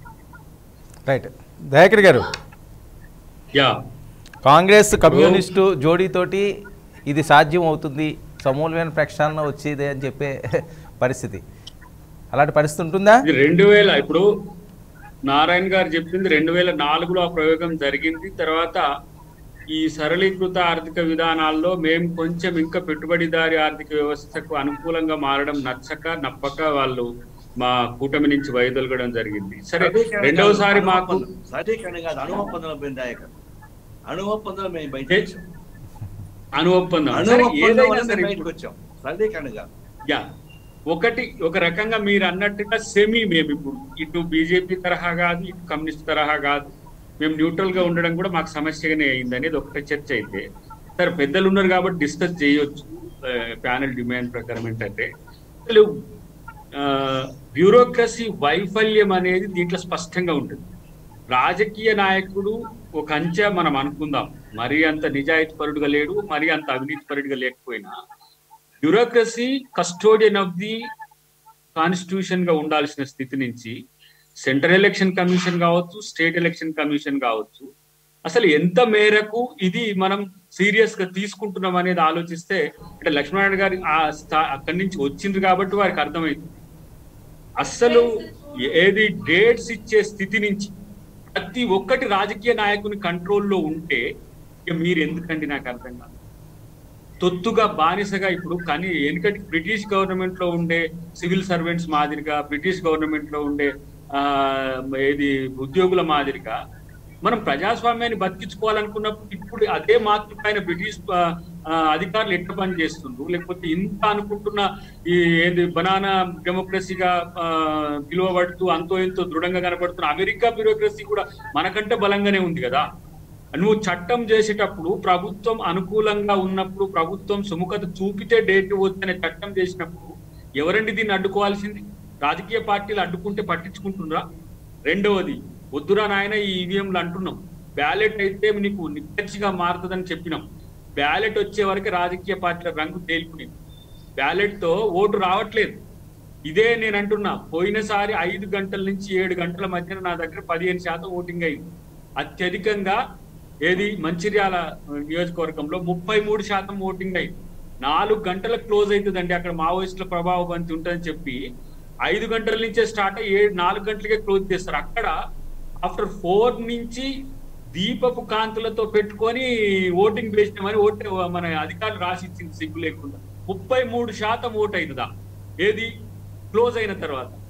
రైట్ దయాకర్ గారు యా కాంగ్రెస్ కమ్యూనిస్టు జోడీతోటి ఇది సాధ్యం అవుతుంది సమూలమైన ప్రక్షాళన వచ్చేది అని చెప్పే పరిస్థితి అలాంటి పరిస్థితి ఉంటుందా ఇది రెండు వేల ఇప్పుడు నారాయణ గారు చెప్పింది రెండు వేల నాలుగులో ఆ ప్రయోగం జరిగింది తర్వాత ఈ సరళీకృత ఆర్థిక విధానాల్లో మేము కొంచెం ఇంకా పెట్టుబడిదారి ఆర్థిక వ్యవస్థకు అనుకూలంగా మారడం నచ్చక నప్పక వాళ్ళు మా కూటమి నుంచి వైదొలగడం జరిగింది సరే రెండవసారి మాకు సటీకరణ కాదు అణు ఒప్పందంలో పోయింది దాయక అణు ఒప్పందంలో మేము బయట ఏ- అణు ఒప్పందం అణు సరే, ఒప్పందం ఏదైనా వల్ల సరే మేము బయటకు వచ్చాం సటీకరణ కాదు యా ఒకటి ఒక రకంగా మీరు అన్నట్టుగా సెమీ మేము ఇప్పుడు ఇటు బీజేపీ తరహా కాదు ఇటు కమ్యూనిస్ట్ తరహా కాదు మేము న్యూట్రల్ గా ఉండడం కూడా మాకు సమస్యగానే అయింది అనేది ఒకటి చర్చ అయితే సరే పెద్దలు ఉన్నారు కాబట్టి డిస్కస్ చేయొచ్చు ప్యానల్ డిమాండ్ ప్రకారం ఏంటంటే అసలు బ్యూరోక్రసీ వైఫల్యం అనేది దీంట్లో స్పష్టంగా ఉంటుంది రాజకీయ నాయకుడు ఒక అంచె మనం అనుకుందాం మరీ అంత నిజాయితీ పరుడుగా లేడు మరీ అంత అవినీతి పరుడుగా లేకపోయినా bureaucracy custodian of the constitution గా ఉండాల్సిన స్థితి నుంచి సెంట్రల్ ఎలక్షన్ కమిషన్ కావచ్చు స్టేట్ ఎలక్షన్ కమిషన్ కావచ్చు అసలు ఎంత మేరకు ఇది మనం సీరియస్ గా తీసుకుంటున్నాం అనేది ఆలోచిస్తే అంటే లక్ష్మణ్ గారి ఆ స్థా అక్కడి నుంచి వచ్చింది కాబట్టి వారికి అర్థమైంది అస్సలు ఏది డేట్స్ ఇచ్చే స్థితి నుంచి ప్రతి ఒక్కటి రాజకీయ నాయకుని కంట్రోల్లో ఉంటే ఇక మీరు ఎందుకండి నాకు అర్థం కాదు తొత్తుగా బానిసగా ఇప్పుడు కానీ ఎందుకంటే బ్రిటిష్ గవర్నమెంట్ లో ఉండే సివిల్ సర్వెంట్స్ మాదిరిగా బ్రిటిష్ గవర్నమెంట్ లో ఉండే ఆ ఏది ఉద్యోగుల మాదిరిగా మనం ప్రజాస్వామ్యాన్ని బతికించుకోవాలనుకున్నప్పుడు ఇప్పుడు అదే మార్పు పైన బ్రిటిష్ ఆ, ఆ, అధికారులు ఎట్ట పని చేస్తుండ్రు లేకపోతే ఇంత అనుకుంటున్న ఈ ఏది బనానా డెమోక్రసీగా ఆ, పిలువబడుతూ అంతో ఎంతో దృఢంగా కనబడుతున్న అమెరికా బ్యూరోక్రసీ కూడా మనకంటే బలంగానే ఉంది కదా నువ్వు చట్టం చేసేటప్పుడు ప్రభుత్వం అనుకూలంగా ఉన్నప్పుడు ప్రభుత్వం సుముఖత చూపితే డేట్ వచ్చనే చట్టం చేసినప్పుడు ఎవరండి దీన్ని అడ్డుకోవాల్సింది రాజకీయ పార్టీలు అడ్డుకుంటే పట్టించుకుంటున్నారా రెండవది వద్దురా నాయన ఈ ఈవీఎంలు అంటున్నాం బ్యాలెట్ అయితే నీకు నిక్కచ్చిగా మారుతుందని చెప్పినాం బ్యాలెట్ వచ్చే వరకు రాజకీయ పార్టీల రంగు తేలిపోయింది బ్యాలెట్ తో ఓటు రావట్లేదు ఇదే నేను అంటున్నా పోయినసారి ఐదు గంటల నుంచి ఏడు గంటల మధ్యన నా దగ్గర పదిహేను శాతం ఓటింగ్ అయింది అత్యధికంగా ఏది మంచిర్యాల నియోజకవర్గంలో ముప్పై మూడు శాతం ఓటింగ్ అయింది నాలుగు గంటలకు క్లోజ్ అవుతుందండి అక్కడ మావోయిస్టుల ప్రభావం బంతి ఉంటుందని చెప్పి ఐదు గంటల నుంచే స్టార్ట్ అయ్యి ఏడు నాలుగు గంటలకే క్లోజ్ చేస్తారు అక్కడ ఆఫ్టర్ ఫోర్ నుంచి దీపపు కాంతులతో పెట్టుకొని ఓటింగ్ వేసినామని ఓటు మన అధికారులు రాసి ఇచ్చింది సిగ్గు లేకుండా ముప్పై మూడు శాతం ఓటు అవుతుందా ఏది క్లోజ్ అయిన తర్వాత హ్మ్.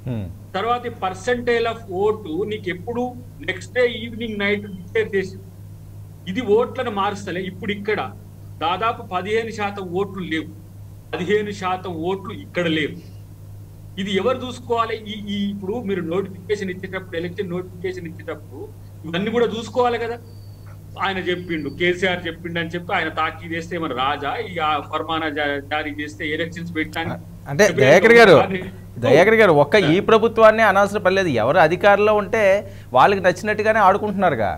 తర్వాత పర్సంటేజ్ ఆఫ్ ఓటు నీకు ఎప్పుడు next day evening night declare చేసింది ఇది ఓట్లను మారుస్తలే ఇప్పుడు ఇక్కడ దాదాపు పదిహేను శాతం ఓట్లు లేవు పదిహేను శాతం ఓట్లు ఇక్కడ లేవు ఇది ఎవరు చూసుకోవాలి ఈ ఈ ఇప్పుడు మీరు నోటిఫికేషన్ ఇచ్చేటప్పుడు ఎలక్షన్ నోటిఫికేషన్ ఇచ్చేటప్పుడు ఇవన్నీ కూడా చూసుకోవాలి కదా ఆయన చెప్పిండు కేసీఆర్ చెప్పిండు అని చెప్పి ఆయన తాకీ చేస్తే మన రాజా ఈ ఆ ఫర్మానా జా- జారీ చేస్తే ఎలక్షన్స్ పెట్టడానికి అంటే దయాకర్ గారు దయాకర్ గారు ఒక్క ఈ ప్రభుత్వాన్ని అనవసరం పర్లేదు ఎవరు అధికారంలో ఉంటే వాళ్ళకి నచ్చినట్టుగానే ఆడుకుంటున్నారుగా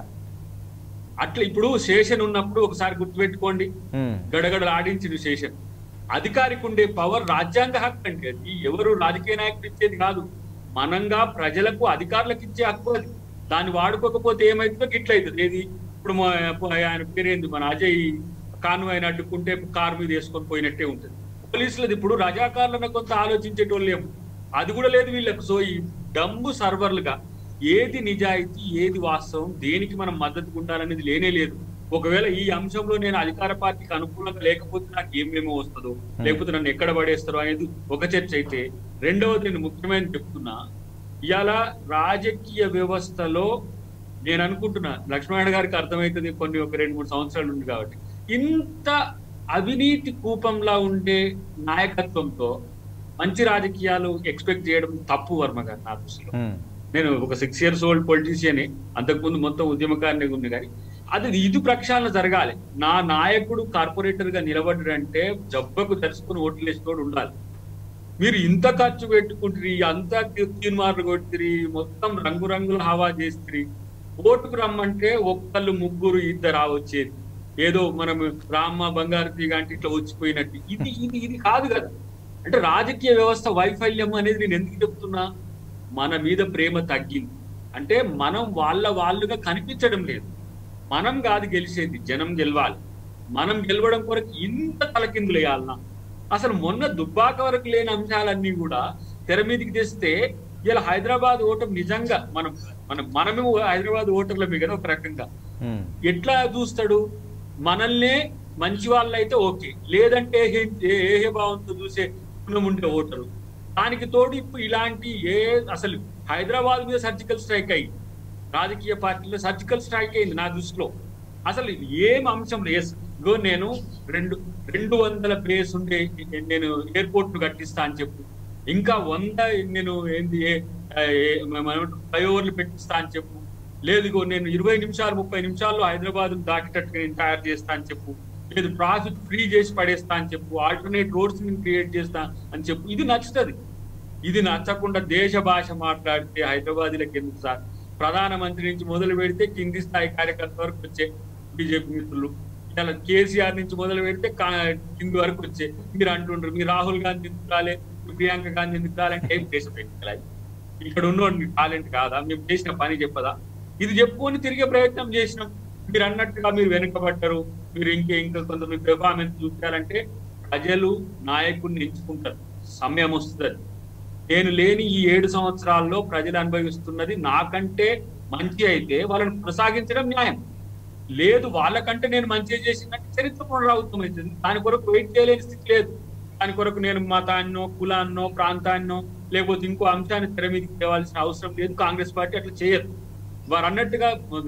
అట్లా ఇప్పుడు శేషన్ ఉన్నప్పుడు ఒకసారి గుర్తుపెట్టుకోండి ఉమ్, గడగడలు ఆడించిన శేషన్ అధికారికి ఉండే పవర్ రాజ్యాంగ హక్కు అంటే అది ఎవరు రాజకీయ నాయకులు ఇచ్చేది కాదు మనంగా ప్రజలకు అధికారులకు ఇచ్చే హక్కు అది దాన్ని వాడుకోకపోతే ఏమైతుందో గిట్లయితుంది ఏది ఇప్పుడు మా- ఆయన పేరేంది మన అజయ్ కాన్వాయ్ని అడ్డుకుంటే కారు మీద వేసుకొని పోయినట్టే ఉంటుంది పోలీసులది ఇప్పుడు రజాకారులను కొంత ఆలోచించేటోళ్ళు ఏమో అది కూడా లేదు వీళ్ళకు సో ఈ డమ్ము సర్వర్లుగా ఏది నిజాయితీ ఏది వాస్తవం దేనికి మనం మద్దతు ఉండాలనేది లేనే లేదు ఒకవేళ ఈ అంశంలో నేను అధికార పార్టీకి అనుకూలంగా లేకపోతే నాకు ఏమేమో వస్తుందో లేకపోతే నన్ను ఎక్కడ పడేస్తారో అనేది ఒక చర్చ అయితే రెండవది నేను ముఖ్యమైన చెప్తున్నా ఇవాళ రాజకీయ వ్యవస్థలో నేను అనుకుంటున్నా లక్ష్మణ గారికి అర్థమవుతుంది కొన్ని ఒక రెండు మూడు సంవత్సరాలు ఉంది కాబట్టి ఇంత అవినీతి కూపంలా ఉండే నాయకత్వంతో మంచి రాజకీయాలు ఎక్స్పెక్ట్ చేయడం తప్పు వర్మ గారు నా దృష్టిలో ఉమ్, నేను ఒక సిక్స్ ఇయర్స్ ఓల్డ్ పొలిటీషియన్ అంతకుముందు మొత్తం ఉద్యమకారిని ఉంది కానీ అది ఇది ప్రక్షాళన జరగాలి నా నాయకుడు కార్పొరేటర్ గా నిలబడ్డాడంటే జబ్బకు తెరుచుకుని ఓట్లు వేసుకోడు ఉండాలి మీరు ఇంత ఖర్చు పెట్టుకుంటారు అంత తీర్మార్లు కొట్టిరి మొత్తం రంగురంగుల హవా చేస్తుంది ఓటుకు రమ్మంటే ఒక్కళ్ళు ముగ్గురు ఇద్దరు వచ్చేది ఏదో మనం రామ్మ బంగారు తీగ అంటే ఇట్లా వచ్చిపోయినట్టు ఇది ఇది ఇది కాదు కదా అంటే రాజకీయ వ్యవస్థ వైఫల్యం అనేది నేను ఎందుకు చెప్తున్నా మన మీద ప్రేమ తగ్గింది అంటే మనం వాళ్ళ వాళ్ళుగా కనిపించడం లేదు మనం కాదు గెలిచేది జనం గెలవాలి మనం గెలవడం కొరకు ఇంత తలకిందులు వేయాలన్నా అసలు మొన్న దుబ్బాక వరకు లేని అంశాలన్నీ కూడా తెర మీదకి తెస్తే ఇలా హైదరాబాద్ ఓటమి నిజంగా మనం మనం మనమే హైదరాబాద్ ఓటర్లమే కదా ఒక రకంగా ఉమ్, ఎట్లా చూస్తాడు మనల్నే మంచి వాళ్ళైతే ఓకే లేదంటే ఏ- ఏ- ఏ భావంతో చూసే గుణం ఉండే ఓటరు దానికి తోడు ఇప్పుడు ఇలాంటి ఏ అసలు హైదరాబాద్ మీద సర్జికల్ స్ట్రైక్ అయ్యి రాజకీయ పార్టీలో సర్జికల్ స్ట్రైక్ అయింది నా దృష్టిలో అసలు ఏం అంశం లేదు ఇగో నేను రెండు రెండు వందల ప్లేస్ ఉండే నేను ఎయిర్పోర్ట్ ను కట్టిస్తా అని చెప్పు ఇంకా వంద నేను ఏంది ఏ- ఏ- మనం ఫ్లైఓవర్లు పెట్టిస్తా అని చెప్పు లేదు ఇగో నేను ఇరవై నిమిషాలు ముప్పై నిమిషాల్లో హైదరాబాద్ దాటేటట్టుగా నేను తయారు చేస్తా అని చెప్పు లేదు ట్రాఫిక్ ఫ్రీ చేసి పడేస్తా అని చెప్పు ఆల్టర్నేట్ రోడ్స్ నేను క్రియేట్ చేస్తా అని చెప్పు ఇది నచ్చుతుంది ఇది నచ్చకుండా దేశ భాష మాట్లాడితే హైదరాబాదీలకు ఎందుకు సార్ ప్రధానమంత్రి నుంచి మొదలు పెడితే కింది స్థాయి కార్యకర్త వరకు వచ్చే బీజేపీ మిత్రులు ఇలా కేసీఆర్ నుంచి మొదలు పెడితే కా- కింది వరకు వచ్చే మీరు అంటుండ్రు మీ రాహుల్ గాంధీ ఎందుకు రాలే మీ ప్రియాంక గాంధీ ఎందుకు రాలంటే ఏం దేశ పెట్టాలి ఇక్కడ ఉన్నోడు టాలెంట్ కాదా మేము చేసిన పని చెప్పదా ఇది చెప్పుకొని తిరిగే ప్రయత్నం చేసినాం మీరు అన్నట్టుగా మీరు వెనుకబడ్డారు మీరు ఇంకే ఇంకా కొంత మీ పెర్ఫార్మెన్స్ చూపించాలంటే ప్రజలు నాయకుడిని ఎంచుకుంటారు సమయం వస్తుంది నేను లేని ఈ ఏడు సంవత్సరాల్లో ప్రజలు అనుభవిస్తున్నది నాకంటే మంచి అయితే వాళ్ళని కొనసాగించడం న్యాయం లేదు వాళ్ళకంటే నేను మంచి చేసినట్టు చరిత్ర పునరావృతం అవుతుంది దాని కొరకు వెయిట్ చేయలేని స్థితి లేదు దాని కొరకు నేను మతాన్నో కులాన్నో ప్రాంతాన్నో లేకపోతే ఇంకో అంశాన్ని తెర మీదకి తేవాల్సిన అవసరం లేదు కాంగ్రెస్ పార్టీ అట్లా చేయదు వారు అన్నట్టుగా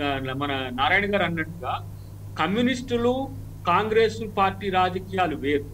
మన నారాయణ గారు అన్నట్టుగా కమ్యూనిస్టులు కాంగ్రెస్ పార్టీ రాజకీయాలు వేరు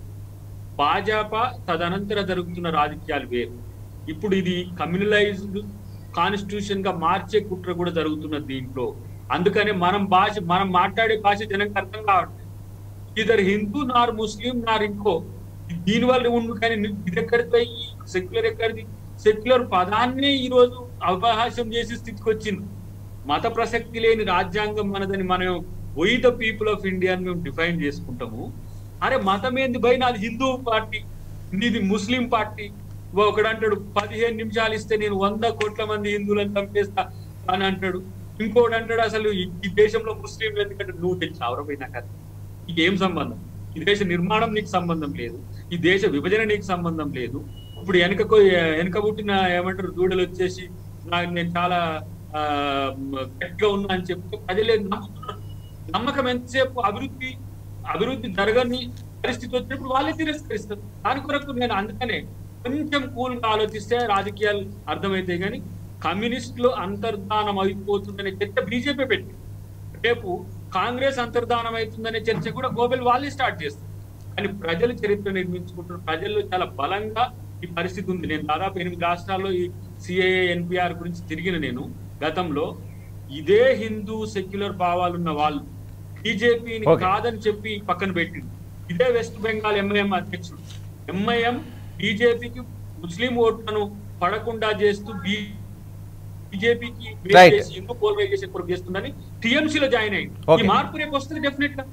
భాజపా తదనంతర జరుగుతున్న రాజకీయాలు వేరు ఇప్పుడు ఇది కమ్యూనలైజ్డ్ కాన్స్టిట్యూషన్ గా మార్చే కుట్ర కూడా జరుగుతున్నది దీంట్లో అందుకనే మనం భాష మనం మాట్లాడే భాష జనంకి అర్థం కావట్లేదు ఇద్దరు హిందూ నార్ ముస్లిం నార్ ఇంకో దీని వల్ల ఉండు కానీ ఇది ఎక్కడితో సెక్యులర్ ఎక్కడిది సెక్యులర్ పదాన్నే ఈ రోజు అవకాశం చేసే స్థితికి వచ్చింది మత ప్రసక్తి లేని రాజ్యాంగం మనదని మనం we the people of India అని మేము డిఫైన్ చేసుకుంటాము అరే మతం ఏంది భయ్ నాది హిందూ పార్టీ నీది ముస్లిం పార్టీ ఒకడు అంటాడు పదిహేను నిమిషాలు ఇస్తే నేను వంద కోట్ల మంది హిందువులను చంపేస్తా అని అంటాడు ఇంకోటి అంటాడు అసలు ఈ ఈ దేశంలో ముస్లింలు ఎందుకంటే నువ్వు తెచ్చావరా పోయి నాకు అది నీకేం సంబంధం ఈ దేశ నిర్మాణం నీకు సంబంధం లేదు ఈ దేశ విభజన నీకు సంబంధం లేదు ఇప్పుడు వెనకకు వెనక పుట్టిన ఏమంటారు దూడలు వచ్చేసి నాకు నేను చాలా ఆ, గట్టిగా ఉన్నా అని చెప్తే ప్రజలే నమ్ముతున్నారు నమ్మకం ఎంతసేపు అభివృద్ధి అభివృద్ధి జరగని పరిస్థితి వచ్చినప్పుడు వాళ్ళే తిరస్కరిస్తారు దాని కొరకు నేను అందుకనే కొంచెం కూల్ గా ఆలోచిస్తే రాజకీయాలు అర్థమవుతాయి కానీ కమ్యూనిస్టులు అంతర్ధానం అయిపోతుందనే చర్చ బీజేపీ పెట్టి రేపు కాంగ్రెస్ అంతర్ధానం అవుతుందనే చర్చ కూడా గోబెల్ వాళ్ళే స్టార్ట్ చేస్తారు కానీ ప్రజలు చరిత్ర నిర్మించుకుంటున్నారు ప్రజల్లో చాలా బలంగా ఈ పరిస్థితి ఉంది నేను దాదాపు ఎనిమిది రాష్ట్రాల్లో ఈ సిఏఏ ఎన్పిఆర్ గురించి తిరిగిన నేను గతంలో ఇదే హిందూ సెక్యులర్ భావాలున్న వాళ్ళు బీజేపీని Okay. కాదని చెప్పి పక్కన పెట్టింది ఇదే వెస్ట్ బెంగాల్ ఎంఐఎం అధ్యక్షుడు ఎంఐఎం బీజేపీకి ముస్లిం ఓట్లను పడకుండా చేస్తూ బీజేపీకి Right. చేసి హిందూ పోలరైజేషన్ కొరకు చేస్తుందని టిఎంసీ లో జాయిన్ అయ్యింది Okay. ఈ మార్పు రేపు వస్తుంది డెఫినెట్ గా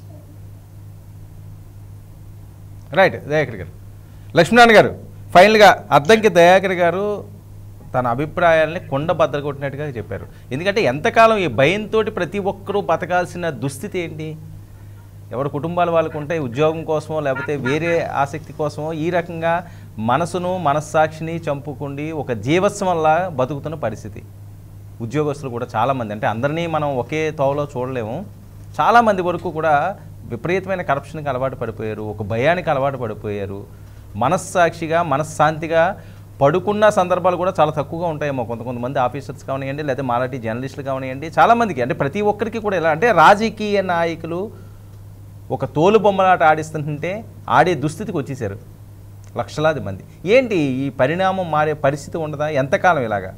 రైట్ దయాకర్ గారు లక్ష్మీనారాయణ గారు ఫైనల్గా అద్దంకి దయాకర్ గారు తన అభిప్రాయాల్ని కొండ బద్దలు కొట్టినట్టుగా చెప్పారు ఎందుకంటే ఎంతకాలం ఈ భయంతో ప్రతి ఒక్కరూ బతకాల్సిన దుస్థితి ఏంటి ఎవరి కుటుంబాల వాళ్ళకు ఉంటే ఉద్యోగం కోసమో లేకపోతే వేరే ఆసక్తి కోసమో ఈ రకంగా మనసును మనస్సాక్షిని చంపుకుండి ఒక జీవత్సవంలా బతుకుతున్న పరిస్థితి ఉద్యోగస్తులు కూడా చాలామంది అంటే అందరినీ మనం ఒకే తోవలో చూడలేము చాలామంది వరకు కూడా విపరీతమైన కరప్షన్కి అలవాటు పడిపోయారు ఒక భయానికి అలవాటు పడిపోయారు మనస్సాక్షిగా మనశ్శాంతిగా పడుకున్న సందర్భాలు కూడా చాలా తక్కువగా ఉంటాయేమో కొంత కొంతమంది ఆఫీసర్స్ కావనివ్వండి లేదా మాలాంటి జర్నలిస్టులు కావనివ్వండి చాలామందికి అంటే ప్రతి ఒక్కరికి కూడా ఎలా అంటే రాజకీయ నాయకులు ఒక తోలు బొమ్మలాట ఆడిస్తుంటే ఆడే దుస్థితికి వచ్చేసారు లక్షలాది మంది ఏంటి ఈ పరిణామం మారే పరిస్థితి ఉండదా ఎంతకాలం ఇలాగా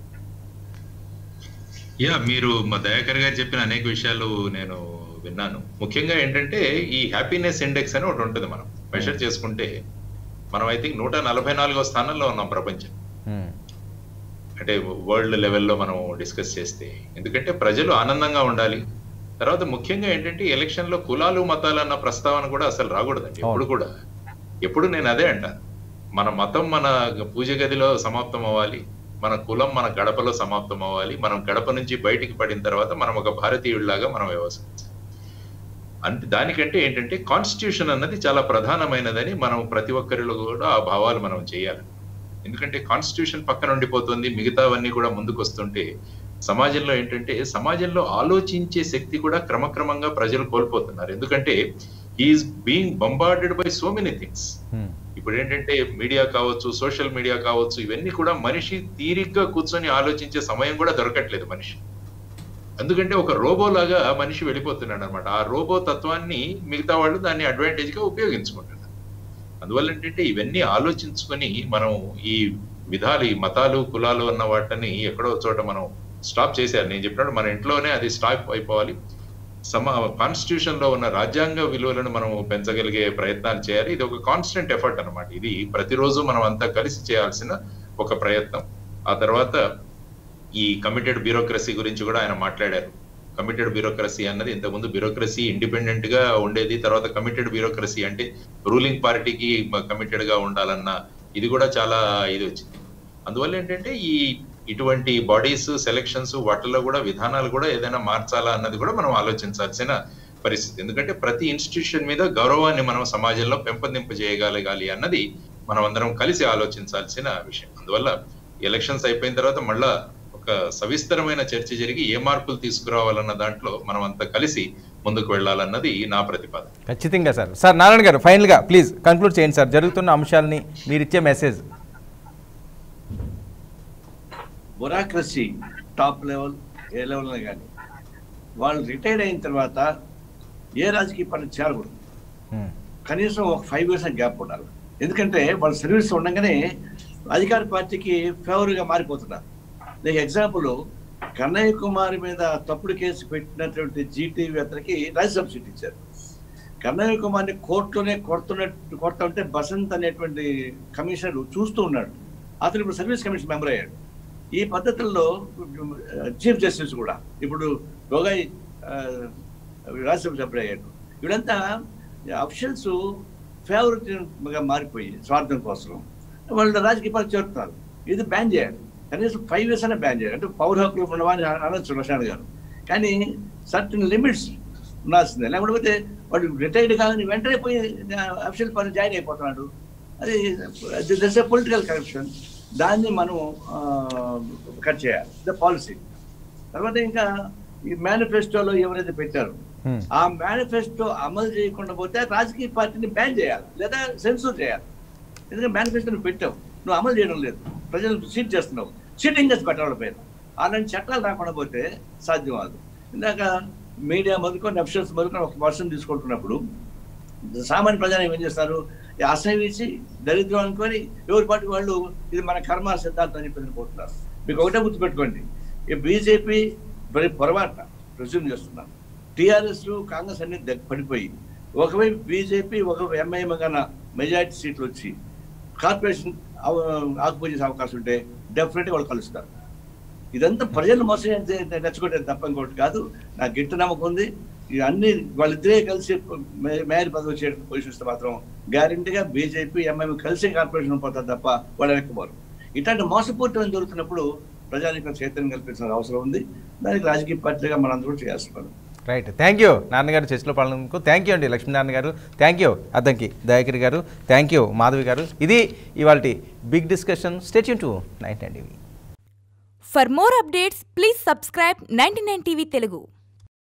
యా మీరు మా దయాకర్ గారు చెప్పిన అనేక విషయాలు నేను విన్నాను ముఖ్యంగా ఏంటంటే ఈ హ్యాపీనెస్ ఇండెక్స్ అని ఒకటి ఉంటుంది మనం మెషర్ చేసుకుంటే మనం ఐ థింక్ నూట నలభై నాలుగో స్థానంలో ఉన్నాం ప్రపంచం హ్మ్. అంటే వరల్డ్ లెవెల్లో మనం డిస్కస్ చేస్తే ఎందుకంటే ప్రజలు ఆనందంగా ఉండాలి తర్వాత ముఖ్యంగా ఏంటంటే ఎలక్షన్ లో కులాలు మతాలు అన్న ప్రస్తావన కూడా అసలు రాకూడదండి ఎప్పుడు కూడా ఎప్పుడు నేను అదే అంటాను మన మతం మన పూజ గదిలో సమాప్తం అవ్వాలి మన కులం మన గడపలో సమాప్తం అవ్వాలి మనం గడప నుంచి బయటికి పడిన తర్వాత మనం ఒక భారతీయుడిలాగా మనం వ్యవహరించాలి అంటే దానికంటే ఏంటంటే కాన్స్టిట్యూషన్ అన్నది చాలా ప్రధానమైనదని మనం ప్రతి ఒక్కరిలో కూడా ఆ భావాలు మనం చేయాలి ఎందుకంటే కాన్స్టిట్యూషన్ పక్కన ఉండిపోతుంది మిగతావన్నీ కూడా ముందుకు వస్తుంటే సమాజంలో ఏంటంటే సమాజంలో ఆలోచించే శక్తి కూడా క్రమక్రమంగా ప్రజలు కోల్పోతున్నారు ఎందుకంటే is being bombarded by so many things hmm. ఇప్పుడు ఏంటంటే మీడియా కావచ్చు సోషల్ మీడియా కావచ్చు ఇవన్నీ కూడా మనిషి తీరిగ్గా కూర్చొని ఆలోచించే సమయం కూడా దొరకట్లేదు మనిషి ఎందుకంటే ఒక రోబో లాగా మనిషి వెళ్ళిపోతున్నాడు అనమాట ఆ రోబో తత్వాన్ని మిగతా వాళ్ళు దాన్ని అడ్వాంటేజ్ గా ఉపయోగించుకుంటున్నారు అందువల్ల ఏంటంటే ఇవన్నీ ఆలోచించుకొని మనం ఈ విధాలు ఈ మతాలు కులాలు అన్న వాటిని ఎక్కడో ఒక చోట మనం స్టాప్ చేశారు నేను చెప్పినట్టు మన ఇంట్లోనే అది స్టాప్ అయిపోవాలి సమా కాన్స్టిట్యూషన్ లో ఉన్న రాజ్యాంగ విలువలను మనం పెంచగలిగే ప్రయత్నాలు చేయాలి ఇది ఒక కాన్స్టెంట్ ఎఫర్ట్ అన్నమాట ఇది ప్రతిరోజు మనం అంతా కలిసి చేయాల్సిన ఒక ప్రయత్నం ఆ తర్వాత ఈ కమిటెడ్ బ్యూరోక్రసీ గురించి కూడా ఆయన మాట్లాడారు కమిటెడ్ బ్యూరోక్రసీ అన్నది ఇంతకుముందు బ్యూరోక్రసీ ఇండిపెండెంట్ గా ఉండేది తర్వాత కమిటెడ్ బ్యూరోక్రసీ అంటే రూలింగ్ పార్టీకి కమిటెడ్ గా ఉండాలన్న ఇది కూడా చాలా ఇది వచ్చింది అందువల్ల ఏంటంటే ఈ ఇటువంటి బాడీస్ సెలక్షన్స్ వాటిల్లో కూడా విధానాలు కూడా ఏదైనా మార్చాలా అన్నది కూడా మనం ఆలోచించాల్సిన పరిస్థితి ఎందుకంటే ప్రతి ఇన్స్టిట్యూషన్ మీద గౌరవాన్ని మనం సమాజంలో పెంపొందింపజేయగలగాలి అన్నది మనం అందరం కలిసి ఆలోచించాల్సిన విషయం అందువల్ల ఎలక్షన్స్ అయిపోయిన తర్వాత మళ్ళా ఒక సవిస్తరమైన చర్చ జరిగి ఏ మార్పులు తీసుకురావాలన్న దాంట్లో మనం అంతా కలిసి ముందుకు వెళ్ళాలన్నది నా ప్రతిపాదన ఖచ్చితంగా సార్ సార్ నారాయణ గారు ఫైనల్గా ప్లీజ్ కన్క్లూడ్ చేయండి సార్ జరుగుతున్న అంశాలని మీరు ఇచ్చే మెసేజ్ బొరాక్రసీ టాప్ లెవెల్ ఏ లెవెల్ కానీ వాళ్ళు రిటైర్ అయిన తర్వాత ఏ రాజకీయ పార్టీ చేరకూడదు హ్మ్. కనీసం ఒక ఫైవ్ ఇయర్స్ గ్యాప్ ఉండాలి ఎందుకంటే వాళ్ళ సర్వీస్ ఉండగానే అధికార పార్టీకి ఫేవర్గా మారిపోతున్నారు లైక్ ఎగ్జాంపుల్ కన్నయ్య కుమార్ మీద తప్పుడు కేసు పెట్టినటువంటి జీటీవీ అతనికి రాజ్యసభ సీట్ ఇచ్చారు కన్నయ్య కుమార్ని కోర్టులోనే కొడుతున్నట్టు కొడతా ఉంటే బసంత్ అనేటువంటి కమిషనర్ చూస్తూ ఉన్నాడు అతను ఇప్పుడు సర్వీస్ కమిషన్ మెంబర్ అయ్యాడు ఈ పద్ధతుల్లో చీఫ్ జస్టిస్ కూడా ఇప్పుడు గొగోయ్ ఆ, రాజ్యసభ సభ్యుడు అయ్యాడు వీళ్ళంతా అఫిషియల్స్ ఫేవరెట్గా మారిపోయి స్వార్థం కోసం వాళ్ళు రాజకీయ పార్టీ చేరుతున్నారు ఇది బ్యాన్ చేయాలి కనీసం ఫైవ్ ఇయర్స్ అనే బ్యాన్ చేయాలి అంటే పౌర హక్కులు ఉండవని అనొచ్చు ప్రశాంత్ గారు కానీ సర్టన్ లిమిట్స్ ఉండాల్సిందే లేకపోతే వాడు రిటైర్డ్ కాగానే వెంటనే పోయి అఫిషియల్ పని జాయిన్ అయిపోతున్నాడు అది దస్ పొలిటికల్ కరప్షన్ దాన్ని మనం కట్ చేయాలి ద పాలసీ తర్వాత ఇంకా ఈ మేనిఫెస్టోలో ఎవరైతే పెట్టారో హ్మ్. ఆ మేనిఫెస్టో అమలు చేయకుండా పోతే రాజకీయ పార్టీని బ్యాన్ చేయాలి లేదా సెన్సూర్ చేయాలి ఎందుకంటే మేనిఫెస్టో నువ్వు పెట్టావు నువ్వు అమలు చేయడం లేదు ప్రజలు సీట్ చేస్తున్నావు సీటింగ్ చేసి పెట్టాలి పైన అలాంటి చట్టాలు రాకుండా పోతే సాధ్యం కాదు ఇందాక మీడియా మొదలుకొని అఫిషియల్స్ మొదలుకొని ఒక పర్సన్ తీసుకుంటున్నప్పుడు సామాన్య ప్రజలు ఏం చేస్తారు ఈ అసహించి దరిద్రం అనుకొని ఎవరి పాటికి వాళ్ళు ఇది మన కర్మ సిద్ధాంతం అని చెప్పి అనుకుంటున్నారు మీకు ఒకటే గుర్తుపెట్టుకోండి ఈ బీజేపీ మరి పొరపాటున ప్రజూమ్ చేస్తున్నాను టీఆర్ఎస్ కాంగ్రెస్ అన్ని దగ్గ పడిపోయి ఒకవైపు బీజేపీ ఒకవైపు ఎంఐఎం కన్నా మెజారిటీ సీట్లు వచ్చి కార్పొరేషన్ ఆకుపోయి చేసే అవకాశం ఉంటే డెఫినెట్గా వాళ్ళు కలుస్తారు ఇదంతా ప్రజలు మోసం తెచ్చుకోవడం తప్ప ఇంకోటి కాదు నాకు గట్టి నమ్మకం ఉంది ఇది అన్ని వాళ్ళిద్దరే కలిసి మే- మేయర్ పదవి వచ్చే పొజిషన్ ఇస్తే మాత్రం గ్యారంటీగా బీజేపీ ఎంఐఎం కలిసి కార్పొరేషన్ పోతారు తప్ప వాళ్ళు వెనక్కిపోరు ఇట్లాంటి మోసపూరితం జరుగుతున్నప్పుడు ప్రజానికి చైతన్యం కల్పించిన అవసరం ఉంది దానికి రాజకీయ పార్టీగా మనందరూ కూడా చేయాల్సిన పని రైట్ థ్యాంక్ యూ నాన్నగారు చర్చలో పాల్గొన్నందుకు థ్యాంక్ యూ అండి లక్ష్మీనారాయణ గారు థ్యాంక్ యూ అద్దంకి దయాకరి గారు థ్యాంక్ యూ మాధవి గారు ఇది ఇవాళ big discussion stay tuned to nine TV For more updates, please subscribe 99 TV Telugu.